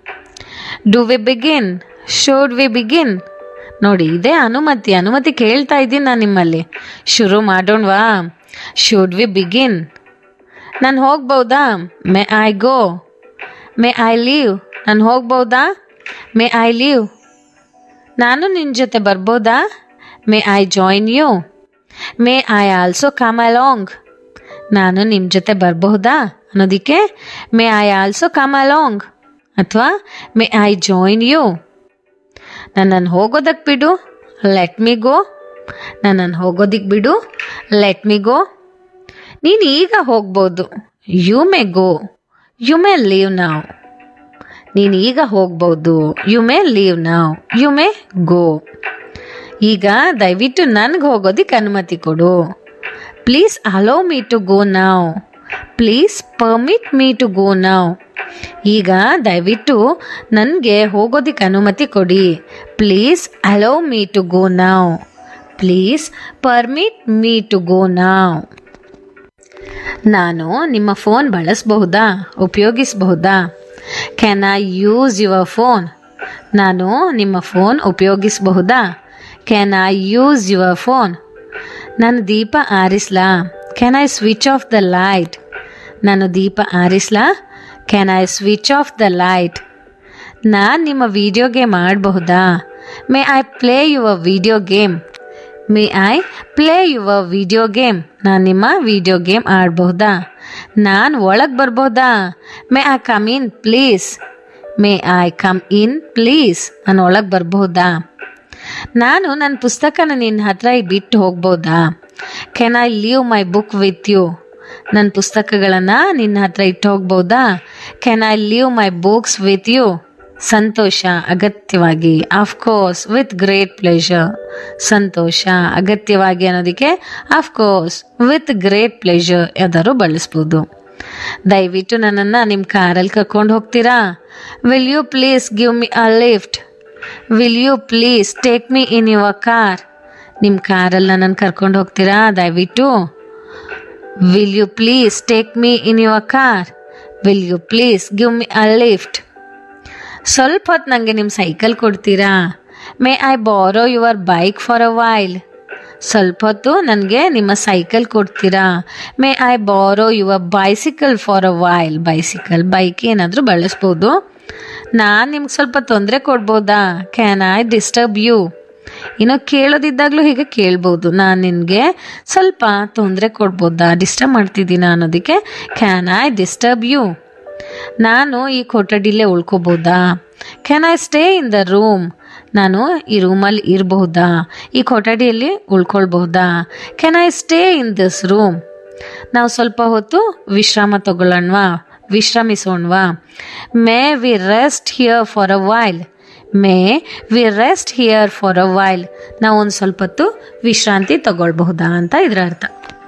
do we begin should we begin ನೋಡಿ ಇದೇ ಅನುಮತಿ ಅನುಮತಿ ಕೇಳ್ತಾ ಇದ್ದೀನಿ ನಾನು ನಿಮ್ಮಲ್ಲಿ ಶುರು ಮಾಡೋಣವಾ ಶುಡ್ ವಿ ಬಿಗಿನ್ ನಾನು ಹೋಗ್ಬೋದಾ may I go may I leave ನಾನು ಹೋಗ್ಬೋದಾ ಮೇ ಐ ಲೀವ್ ನಾನು ನಿನ್ನ ಜೊತೆ ಬರ್ಬೋದಾ may I join you may I also come along ನಾನು ನಿಮ್ಮ ಜೊತೆ ಬರಬಹುದಾ ಅನ್ನೋದಕ್ಕೆ may I also come along ಅಥವಾ ಮೇ ಐ ಜಾಯಿನ್ ಯು ನನ್ನನ್ನು ಹೋಗೋದಕ್ಕೆ ಬಿಡು ಲೆಟ್ ಮಿ ಗೋ ನನ್ನನ್ನು ಹೋಗೋದಿಕ್ಕೆ ಬಿಡು ಲೆಟ್ ಮಿ ಗೋ ನೀನು ಈಗ ಹೋಗ್ಬೋದು you may go you may leave now ನೀನು ಈಗ ಹೋಗ್ಬೋದು you may leave now you may go ಈಗ ದಯವಿಟ್ಟು ನನಗೆ ಹೋಗೋದಕ್ಕೆ ಅನುಮತಿ ಕೊಡು please allow me to go now please permit me to go now ಈಗ ದಯವಿಟ್ಟು ನನಗೆ ಹೋಗೋದಕ್ಕೆ ಅನುಮತಿ ಕೊಡಿ please allow me to go now please permit me to go now ನಾನು ನಿಮ್ಮ ಫೋನ್ ಬಳಸಬಹುದಾ ಉಪಯೋಗಿಸಬಹುದಾ can I use your phone ನಾನು ನಿಮ್ಮ ಫೋನ್ ಉಪಯೋಗಿಸಬಹುದಾ can I use your phone ನಾನು ದೀಪ ಆರಿಸ್ಲಾ can I switch off the light ನಾನು ದೀಪ ಆರಿಸ್ಲಾ can I switch off the light ನಾನು ನಿಮ್ಮ ವಿಡಿಯೋ ಗೇಮ್ ಆಡಬಹುದಾ may I play your video game may I play your video game ನಾನು ನಿಮ್ಮ ವಿಡಿಯೋ ಗೇಮ್ ಆಡಬಹುದಾ ನಾನು ಒಳಗೆ ಬರ್ಬೋದಾ may I come in please may I come in please ನಾನು ಒಳಗೆ ಬರ್ಬಹುದಾ ನಾನು ನನ್ನ ಪುಸ್ತಕನ ನಿನ್ನ ಹತ್ರ ಬಿಟ್ಟು ಹೋಗ್ಬೋದಾ can I leave my book with you ನನ್ನ ಪುಸ್ತಕಗಳನ್ನು ನಿನ್ನ ಹತ್ರ ಇಟ್ಟು ಹೋಗ್ಬೋದಾ can I leave my books with you ಸಂತೋಷ ಅಗತ್ಯವಾಗಿ ಆಫ್ಕೋರ್ಸ್ ವಿತ್ ಗ್ರೇಟ್ ಪ್ಲೇಷರ್ ಸಂತೋಷ ಅಗತ್ಯವಾಗಿ ಅನ್ನೋದಕ್ಕೆ ಆಫ್ಕೋರ್ಸ್ ವಿತ್ ಗ್ರೇಟ್ ಪ್ಲೇಷರ್ ಯಾವ್ದಾದ್ರು ಬಳಸ್ಬೋದು ದಯವಿಟ್ಟು ನನ್ನನ್ನು ನಿಮ್ಮ ಕಾರಲ್ಲಿ ಕರ್ಕೊಂಡು ಹೋಗ್ತೀರಾ will you please give me a lift will you please take me in your car ನಿಮ್ಮ ಕಾರಲ್ಲಿ ನನ್ನನ್ನು ಕರ್ಕೊಂಡು ಹೋಗ್ತೀರಾ ದಯವಿಟ್ಟು will you please take me in your car will you please give me a lift ಸ್ವಲ್ಪ ಹೊತ್ತು ನನಗೆ ನಿಮ್ಮ ಸೈಕಲ್ ಕೊಡ್ತೀರಾ may I borrow your bike for a while ಸ್ವಲ್ಪ ಹೊತ್ತು ನನಗೆ ನಿಮ್ಮ ಸೈಕಲ್ ಕೊಡ್ತೀರಾ may I borrow your bicycle for a while bicycle bike ಏನಾದರೂ ಬಳಸ್ಬೋದು ನಾನು ನಿಮ್ಗೆ ಸ್ವಲ್ಪ ತೊಂದರೆ ಕೊಡ್ಬೋದಾ ಕ್ಯಾನ್ ಐ ಡಿಸ್ಟರ್ಬ್ ಯು ಏನೋ ಕೇಳೋದಿದ್ದಾಗಲೂ ಹೀಗೆ ಕೇಳ್ಬೋದು ನಾನು ನಿನಗೆ ಸ್ವಲ್ಪ ತೊಂದರೆ ಕೊಡ್ಬೋದಾ ಡಿಸ್ಟರ್ಬ್ ಮಾಡ್ತಿದ್ದೀನಾ ಅನ್ನೋದಕ್ಕೆ ಕ್ಯಾನ್ ಐ ಡಿಸ್ಟರ್ಬ್ ಯು ನಾನು ಈ ಕೊಠಡಿಲೇ ಉಳ್ಕೋಬೋದಾ can I stay in the room ನಾನು ಈ ರೂಮಲ್ಲಿ ಇರಬಹುದಾ ಈ ಕೊಠಡಿಯಲ್ಲಿ ಉಳ್ಕೊಳ್ಬಹುದಾ can I stay in this room ನಾವು ಸ್ವಲ್ಪ ಹೊತ್ತು ವಿಶ್ರಾಮ ತಗೊಳ್ಳೋಣವಾ ವಿಶ್ರಮಿಸೋಣವಾ may we rest here for a while may we rest here for a while ನಾವು ಒಂದು ಸ್ವಲ್ಪ ಹೊತ್ತು ವಿಶ್ರಾಂತಿ ತಗೊಳ್ಬಹುದಾ ಅಂತ ಇದರ ಅರ್ಥ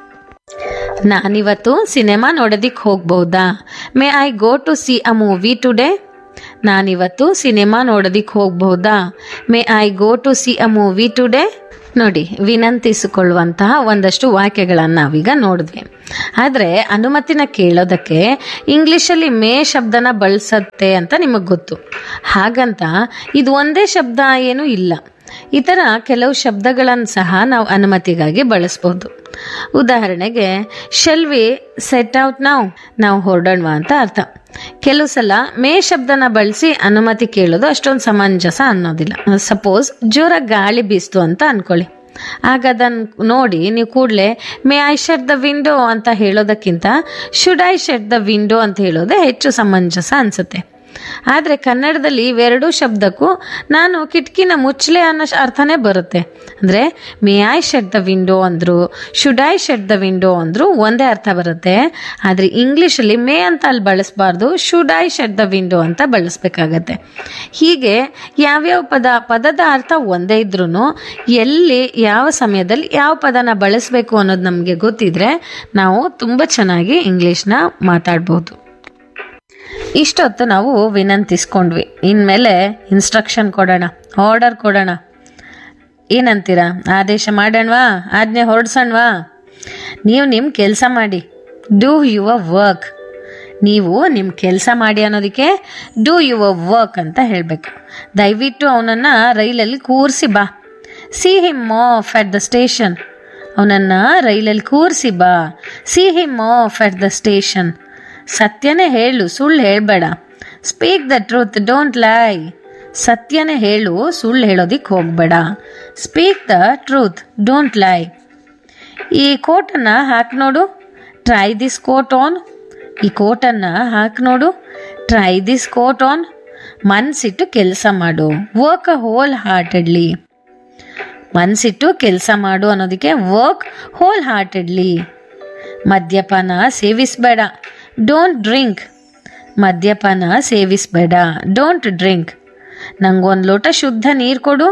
ನಾನಿವತ್ತು ಸಿನಿಮಾ ನೋಡೋದಿಕ್ಕೆ ಹೋಗ್ಬಹುದಾ may I go to see a movie today ನಾನಿವತ್ತು ಸಿನಿಮಾ ನೋಡೋದಿಕ್ಕೆ ಹೋಗ್ಬಹುದಾ may I go to see a movie today ನೋಡಿ ವಿನಂತಿಸಿಕೊಳ್ಳುವಂತಹ ಒಂದಷ್ಟು ವಾಕ್ಯಗಳನ್ನು ನಾವೀಗ ನೋಡಿದ್ವಿ ಆದರೆ ಅನುಮತಿನ ಕೇಳೋದಕ್ಕೆ ಇಂಗ್ಲೀಷಲ್ಲಿ ಮೇ ಶಬ್ದನ ಬಳಸತ್ತೆ ಅಂತ ನಿಮಗೆ ಗೊತ್ತು ಹಾಗಂತ ಇದು ಒಂದೇ ಶಬ್ದ ಏನೂ ಇಲ್ಲ ಈ ಥರ ಕೆಲವು ಶಬ್ದಗಳನ್ನು ಸಹ ನಾವು ಅನುಮತಿಗಾಗಿ ಬಳಸ್ಬೋದು ಉದಾಹರಣೆಗೆ ಶೆಲ್ ವಿ ಸೆಟ್ ಔಟ್ ನಾವು ನಾವು ಹೊರಡೋಣವಾ ಅಂತ ಅರ್ಥ ಕೆಲವು ಸಲ ಮೇ ಶಬ್ದನ ಬಳಸಿ ಅನುಮತಿ ಕೇಳೋದು ಅಷ್ಟೊಂದು ಸಮಂಜಸ ಅನ್ನೋದಿಲ್ಲ ಸಪೋಸ್ ಜೋರಾಗಿ ಗಾಳಿ ಬೀಸ್ತು ಅಂತ ಅನ್ಕೊಳ್ಳಿ ಆಗ ಅದನ್ನು ನೋಡಿ ನೀವು ಕೂಡಲೇ may I shut the window ಅಂತ ಹೇಳೋದಕ್ಕಿಂತ should I shut the window ಅಂತ ಹೇಳೋದೇ ಹೆಚ್ಚು ಸಮಂಜಸ ಅನಿಸುತ್ತೆ ಆದರೆ ಕನ್ನಡದಲ್ಲಿ ಇವೆರಡೂ ಶಬ್ದಕ್ಕೂ ನಾನು ಕಿಟಕಿನ ಮುಚ್ಚಲೆ ಅನ್ನೋ ಶ- ಅರ್ಥನೇ ಬರುತ್ತೆ ಅಂದರೆ may I shut the window ಅಂದರು should I shut the window ಅಂದರು ಒಂದೇ ಅರ್ಥ ಬರುತ್ತೆ ಆದರೆ ಇಂಗ್ಲೀಷಲ್ಲಿ ಮೇ ಅಂತ ಅಲ್ಲಿ ಬಳಸಬಾರ್ದು should I shut the window ಅಂತ ಬಳಸಬೇಕಾಗತ್ತೆ ಹೀಗೆ ಯಾವ್ಯಾವ ಪದ ಪದದ ಅರ್ಥ ಒಂದೇ ಇದ್ರೂ ಎಲ್ಲಿ ಯಾವ ಸಮಯದಲ್ಲಿ ಯಾವ ಪದನ ಬಳಸಬೇಕು ಅನ್ನೋದು ನಮಗೆ ಗೊತ್ತಿದ್ರೆ ನಾವು ತುಂಬ ಚೆನ್ನಾಗಿ ಇಂಗ್ಲೀಷ್ನ ಮಾತಾಡ್ಬೋದು ಇಷ್ಟೊತ್ತು ನಾವು ವಿನಂತಿಸ್ಕೊಂಡ್ವಿ ಇನ್ಮೇಲೆ ಇನ್ಸ್ಟ್ರಕ್ಷನ್ ಕೊಡೋಣ ಆರ್ಡರ್ ಕೊಡೋಣ ಏನಂತೀರಾ ಆದೇಶ ಮಾಡೋಣವಾ ಆಜ್ಞೆ ಹೊರಡ್ಸೋಣವಾ ನೀವು ನಿಮ್ಮ ಕೆಲಸ ಮಾಡಿ ಡೂ ಯುವರ್ ವರ್ಕ್ ನೀವು ನಿಮ್ಮ ಕೆಲಸ ಮಾಡಿ ಅನ್ನೋದಕ್ಕೆ ಡೂ ಯುವರ್ ವರ್ಕ್ ಅಂತ ಹೇಳಬೇಕು ದಯವಿಟ್ಟು ಅವನನ್ನು ರೈಲಲ್ಲಿ ಕೂರಿಸಿ ಬಾ see him off at the station ಅವನನ್ನು ರೈಲಲ್ಲಿ ಕೂರಿಸಿ ಬಾ see him off at the station ಸತ್ಯನೇ ಹೇಳು ಸುಳ್ಳು ಹೇಳಬೇಡ ಸ್ಪೀಕ್ ದ ಟ್ರೂತ್ ಡೋಂಟ್ ಲೈ ಸತ್ಯನೇ ಹೇಳು ಸುಳ್ಳು ಹೇಳೋದಿಕ್ಕೆ ಹೋಗಬೇಡ ಸ್ಪೀಕ್ ದ ಟ್ರೂತ್ ಡೋಂಟ್ ಲೈ ಈ ಕೋಟನ್ನು ಹಾಕಿ ನೋಡು ಟ್ರೈ ದಿಸ್ ಕೋಟ್ ಆನ್ ಈ ಕೋಟನ್ನು ಹಾಕಿ ನೋಡು ಟ್ರೈ ದಿಸ್ ಕೋಟ್ ಆನ್ ಮನ್ಸಿಟ್ಟು ಕೆಲಸ ಮಾಡು ವರ್ಕ್ ಅ ಹೋಲ್ ಹಾರ್ಟೆಡ್ಲಿ ಮನ್ಸಿಟ್ಟು ಕೆಲಸ ಮಾಡು ಅನ್ನೋದಕ್ಕೆ ವರ್ಕ್ ಹೋಲ್ ಹಾರ್ಟೆಡ್ಲಿ ಮದ್ಯಪಾನ ಸೇವಿಸಬೇಡ ಡೋಂಟ್ ಡ್ರಿಂಕ್ ಮದ್ಯಪಾನ ಸೇವಿಸಬೇಡ ಡೋಂಟ್ ಡ್ರಿಂಕ್ ನಂಗೊಂದು ಲೋಟ ಶುದ್ಧ ನೀರು ಕೊಡು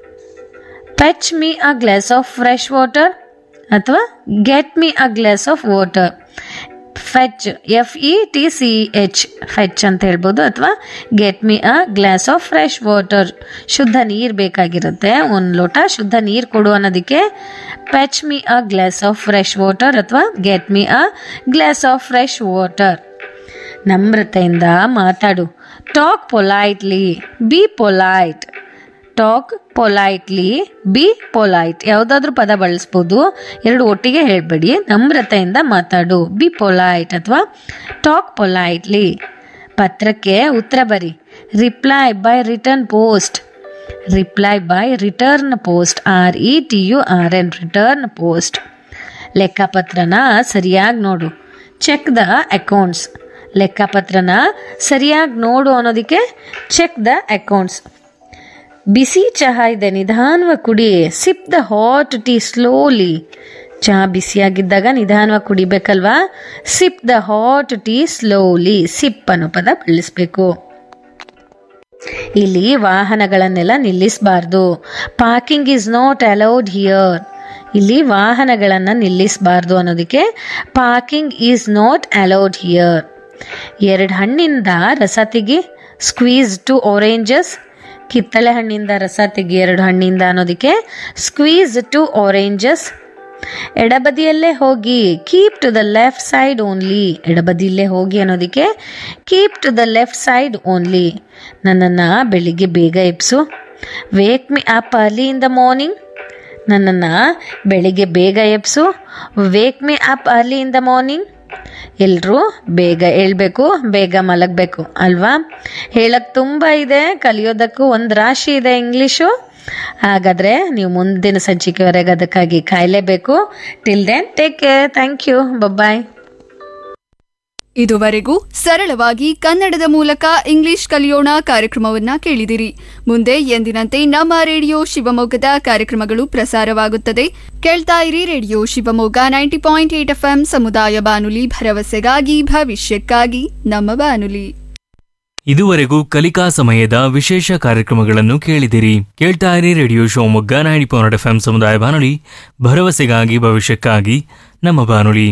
fetch me a glass of fresh water ಅಥವಾ get me a glass of water fetch F E T C H fetch ಅಂತ ಹೇಳ್ಬೋದು ಅಥವಾ get me a glass of fresh water ಶುದ್ಧ ನೀರು ಬೇಕಾಗಿರುತ್ತೆ ಒಂದು ಲೋಟ ಶುದ್ಧ ನೀರು ಕೊಡು ಅನ್ನೋದಕ್ಕೆ fetch me a glass of fresh water ಅಥವಾ get me a glass of fresh water ನಮ್ರತೆಯಿಂದ ಮಾತಾಡು talk politely be polite talk politely be polite ಯಾವುದಾದ್ರೂ ಪದ ಬಳಸ್ಬೋದು ಎರಡು ಒಟ್ಟಿಗೆ ಹೇಳಬೇಡಿ ನಮ್ರತೆಯಿಂದ ಮಾತಾಡು ಬಿ ಪೊಲೈಟ್ ಅಥವಾ ಟಾಕ್ ಪೊಲೈಟ್ಲಿ ಪತ್ರಕ್ಕೆ ಉತ್ತರ ಬರಿ reply by return post reply by return post R E T U R N return post ಲೆಕ್ಕಪತ್ರನ ಸರಿಯಾಗಿ ನೋಡು ಚೆಕ್ ದ ಅಕೌಂಟ್ಸ್ ಲೆಕ್ಕಪತ್ರನ ಸರಿಯಾಗಿ ನೋಡು ಅನ್ನೋದಕ್ಕೆ ಚೆಕ್ ದ ಅಕೌಂಟ್ಸ್ ಬಿಸಿ ಚಹಾ ಇದೆ ನಿಧಾನವಾಗಿ ಕುಡಿ sip the hot tea slowly ಚಹಾ ಬಿಸಿಯಾಗಿದ್ದಾಗ ನಿಧಾನವಾಗಿ ಕುಡಿಬೇಕಲ್ವಾ sip the hot tea slowly sip ಅನ್ನೋ ಪದ ಬಳಸಬೇಕು ಇಲ್ಲಿ ವಾಹನಗಳನ್ನೆಲ್ಲ ನಿಲ್ಲಿಸಬಾರ್ದು parking is not allowed here ಇಲ್ಲಿ ವಾಹನಗಳನ್ನು ನಿಲ್ಲಿಸಬಾರ್ದು ಅನ್ನೋದಕ್ಕೆ parking is not allowed here ಎರಡು ಹಣ್ಣಿಂದ ರಸ ತೆಗಿ ಸ್ಕ್ವೀಸ್ ಟು ಆರೆಂಜಸ್ ಕಿತ್ತಳೆ ಹಣ್ಣಿಂದ ರಸ ತೆಗಿ ಎರಡು ಹಣ್ಣಿಂದ ಅನ್ನೋದಕ್ಕೆ ಸ್ಕ್ವೀಸ್ ಟು ಆರೆಂಜಸ್ ಎಡಬದಿಯಲ್ಲೇ ಹೋಗಿ keep to the left side only ಎಡಬದಿಯಲ್ಲೇ ಹೋಗಿ ಅನ್ನೋದಕ್ಕೆ keep to the left side only ನನ್ನನ್ನು ಬೆಳಿಗ್ಗೆ ಬೇಗ ಎಬ್ಸು wake me up early in the morning ನನ್ನನ್ನು ಬೆಳಿಗ್ಗೆ ಬೇಗ ಎಬ್ಸು wake me up early in the morning ಎಲ್ಲರೂ ಬೇಗ ಹೇಳ್ಬೇಕು ಬೇಗ ಮಲಗಬೇಕು ಅಲ್ವಾ ಹೇಳಕ್ಕೆ ತುಂಬ ಇದೆ ಕಲಿಯೋದಕ್ಕೂ ಒಂದು ರಾಶಿ ಇದೆ ಇಂಗ್ಲೀಷು ಹಾಗಾದರೆ ನೀವು ಮುಂದಿನ ಸಂಚಿಕೆವರೆಗೆ ಅದಕ್ಕಾಗಿ ಕಾಯಲೇಬೇಕು till then take care thank you bye ಇದುವರೆಗೂ ಸರಳವಾಗಿ ಕನ್ನಡದ ಮೂಲಕ ಇಂಗ್ಲಿಷ್ ಕಲಿಯೋಣ ಕಾರ್ಯಕ್ರಮವನ್ನ ಕೇಳಿದಿರಿ ಮುಂದೆ ಎಂದಿನಂತೆ ನಮ್ಮ ರೇಡಿಯೋ ಶಿವಮೊಗ್ಗದ ಕಾರ್ಯಕ್ರಮಗಳು ಪ್ರಸಾರವಾಗುತ್ತದೆ ಕೇಳ್ತಾ ಇರಿ radio Shivamogga ninety point eight FM ಸಮುದಾಯ ಬಾನುಲಿ ಭರವಸೆಗಾಗಿ ಭವಿಷ್ಯಕ್ಕಾಗಿ ನಮ್ಮ ಬಾನುಲಿ ಇದುವರೆಗೂ ಕಲಿಕಾ ಸಮಯದ ವಿಶೇಷ ಕಾರ್ಯಕ್ರಮಗಳನ್ನು ಕೇಳಿದಿರಿ ಕೇಳ್ತಾ ಇರಿ radio Shivamogga ninety point F ಸಮುದಾಯ ಬಾನುಲಿ ಭರವಸೆಗಾಗಿ ಭವಿಷ್ಯಕ್ಕಾಗಿ ನಮ್ಮ ಬಾನುಲಿ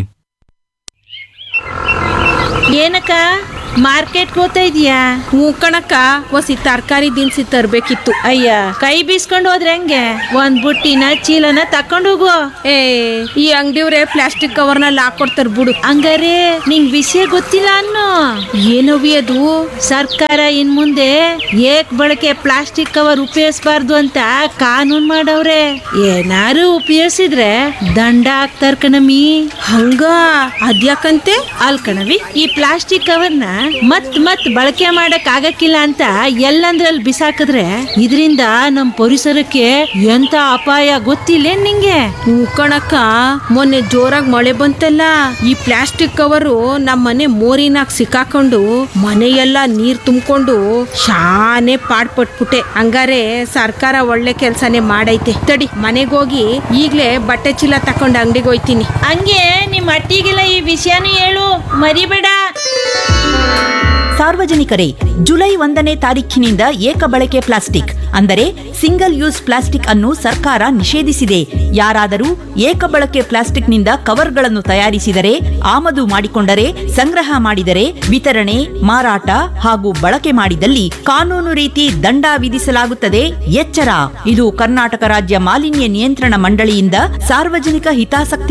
ಏನಕ್ಕ ಮಾರ್ಕೆಟ್ ಹೋಗ್ತಾ ಇದೀಯಾ ಹ್ಞೂ ಕಣಕ್ಕ ಒಸಿ ತರಕಾರಿ ದಿನಸಿ ತರ್ಬೇಕಿತ್ತು ಅಯ್ಯ ಕೈ ಬೀಸ್ಕೊಂಡು ಹೋದ್ರೆ ಹೆಂಗೆ ಒಂದ್ ಬುಟ್ಟಿನ ಚೀಲನ ತಕೊಂಡು ಹೋಗು ಏ ಈ ಅಂಗಡಿಯವ್ರೆ ಪ್ಲಾಸ್ಟಿಕ್ ಕವರ್ನಲ್ಲಿ ಹಾಕೊಡ್ತಾರ ಬಿಡು ಹಂಗಾರೆ ನಿಂಗ್ ವಿಷಯ ಗೊತ್ತಿಲ್ಲ ಅನ್ನೋ ಏನವಿ ಅದು ಸರ್ಕಾರ ಇನ್ ಮುಂದೆ ಏಕ್ ಬಳಕೆ ಪ್ಲಾಸ್ಟಿಕ್ ಕವರ್ ಉಪಯೋಗಿಸಬಾರ್ದು ಅಂತ ಕಾನೂನ್ ಮಾಡವ್ರೆ ಏನಾರು ಉಪಯೋಗಿಸಿದ್ರೆ ದಂಡ ಹಾಕ್ತಾರ ಕಣಮಿ ಹಂಗ ಅದ್ಯಾಕಂತೆ ಅಲ್ ಕಣವಿ ಈ ಪ್ಲಾಸ್ಟಿಕ್ ಕವರ್ನ ಮತ್ ಮತ್ ಬಳಕೆ ಮಾಡಕ್ ಆಗಕ್ಕಿಲ್ಲ ಅಂತ ಎಲ್ಲಂದ್ರಲ್ಲಿ ಬಿಸಾಕಿದ್ರೆ ಇದರಿಂದ ನಮ್ ಪರಿಸರಕ್ಕೆ ಎಂತ ಅಪಾಯ ಗೊತ್ತಿಲ್ಲ ನಿಂಗೆ ಹ್ಞೂ ಕಣಕ್ಕ ಮೊನ್ನೆ ಜೋರಾಗಿ ಮಳೆ ಬಂತಲ್ಲ ಈ ಪ್ಲಾಸ್ಟಿಕ್ ಕವರು ನಮ್ಮ ಮನೆ ಮೋರಿನಾಗ ಸಿಕ್ಕಾಕೊಂಡು ಮನೆಯೆಲ್ಲ ನೀರ್ ತುಂಬಿಕೊಂಡು ಶಾನೆ ಪಾಡ್ಪಟ್ಬಿಟ್ಟೆ ಹಂಗಾರೆ ಸರ್ಕಾರ ಒಳ್ಳೆ ಕೆಲ್ಸನೇ ಮಾಡೈತೆ ತಡಿ ಮನೆಗೋಗಿ ಈಗ್ಲೇ ಬಟ್ಟೆ ಚೀಲ ತಕೊಂಡು ಅಂಗಡಿಗೆ ಹೋಯ್ತೀನಿ ಹಂಗೆ ನಿಮ್ ಅಟ್ಟಿಗೆಲ್ಲ ಈ ವಿಷಯನೂ ಹೇಳು ಮರಿಬೇಡ ಸಾರ್ವಜನಿಕರೇ ಜುಲೈ ಒಂದನೇ ತಾರೀಖಿನಿಂದ ಏಕ ಬಳಕೆ ಪ್ಲಾಸ್ಟಿಕ್ ಅಂದರೆ ಸಿಂಗಲ್ ಯೂಸ್ ಪ್ಲಾಸ್ಟಿಕ್ ಅನ್ನು ಸರ್ಕಾರ ನಿಷೇಧಿಸಿದೆ ಯಾರಾದರೂ ಏಕ ಬಳಕೆ ಪ್ಲಾಸ್ಟಿಕ್ನಿಂದ ಕವರ್ಗಳನ್ನು ತಯಾರಿಸಿದರೆ ಆಮದು ಮಾಡಿಕೊಂಡರೆ ಸಂಗ್ರಹ ಮಾಡಿದರೆ ವಿತರಣೆ ಮಾರಾಟ ಹಾಗೂ ಬಳಕೆ ಮಾಡಿದಲ್ಲಿ ಕಾನೂನು ರೀತಿ ದಂಡ ವಿಧಿಸಲಾಗುತ್ತದೆ ಎಚ್ಚರ ಇದು ಕರ್ನಾಟಕ ರಾಜ್ಯ ಮಾಲಿನ್ಯ ನಿಯಂತ್ರಣ ಮಂಡಳಿಯಿಂದ ಸಾರ್ವಜನಿಕ ಹಿತಾಸಕ್ತಿ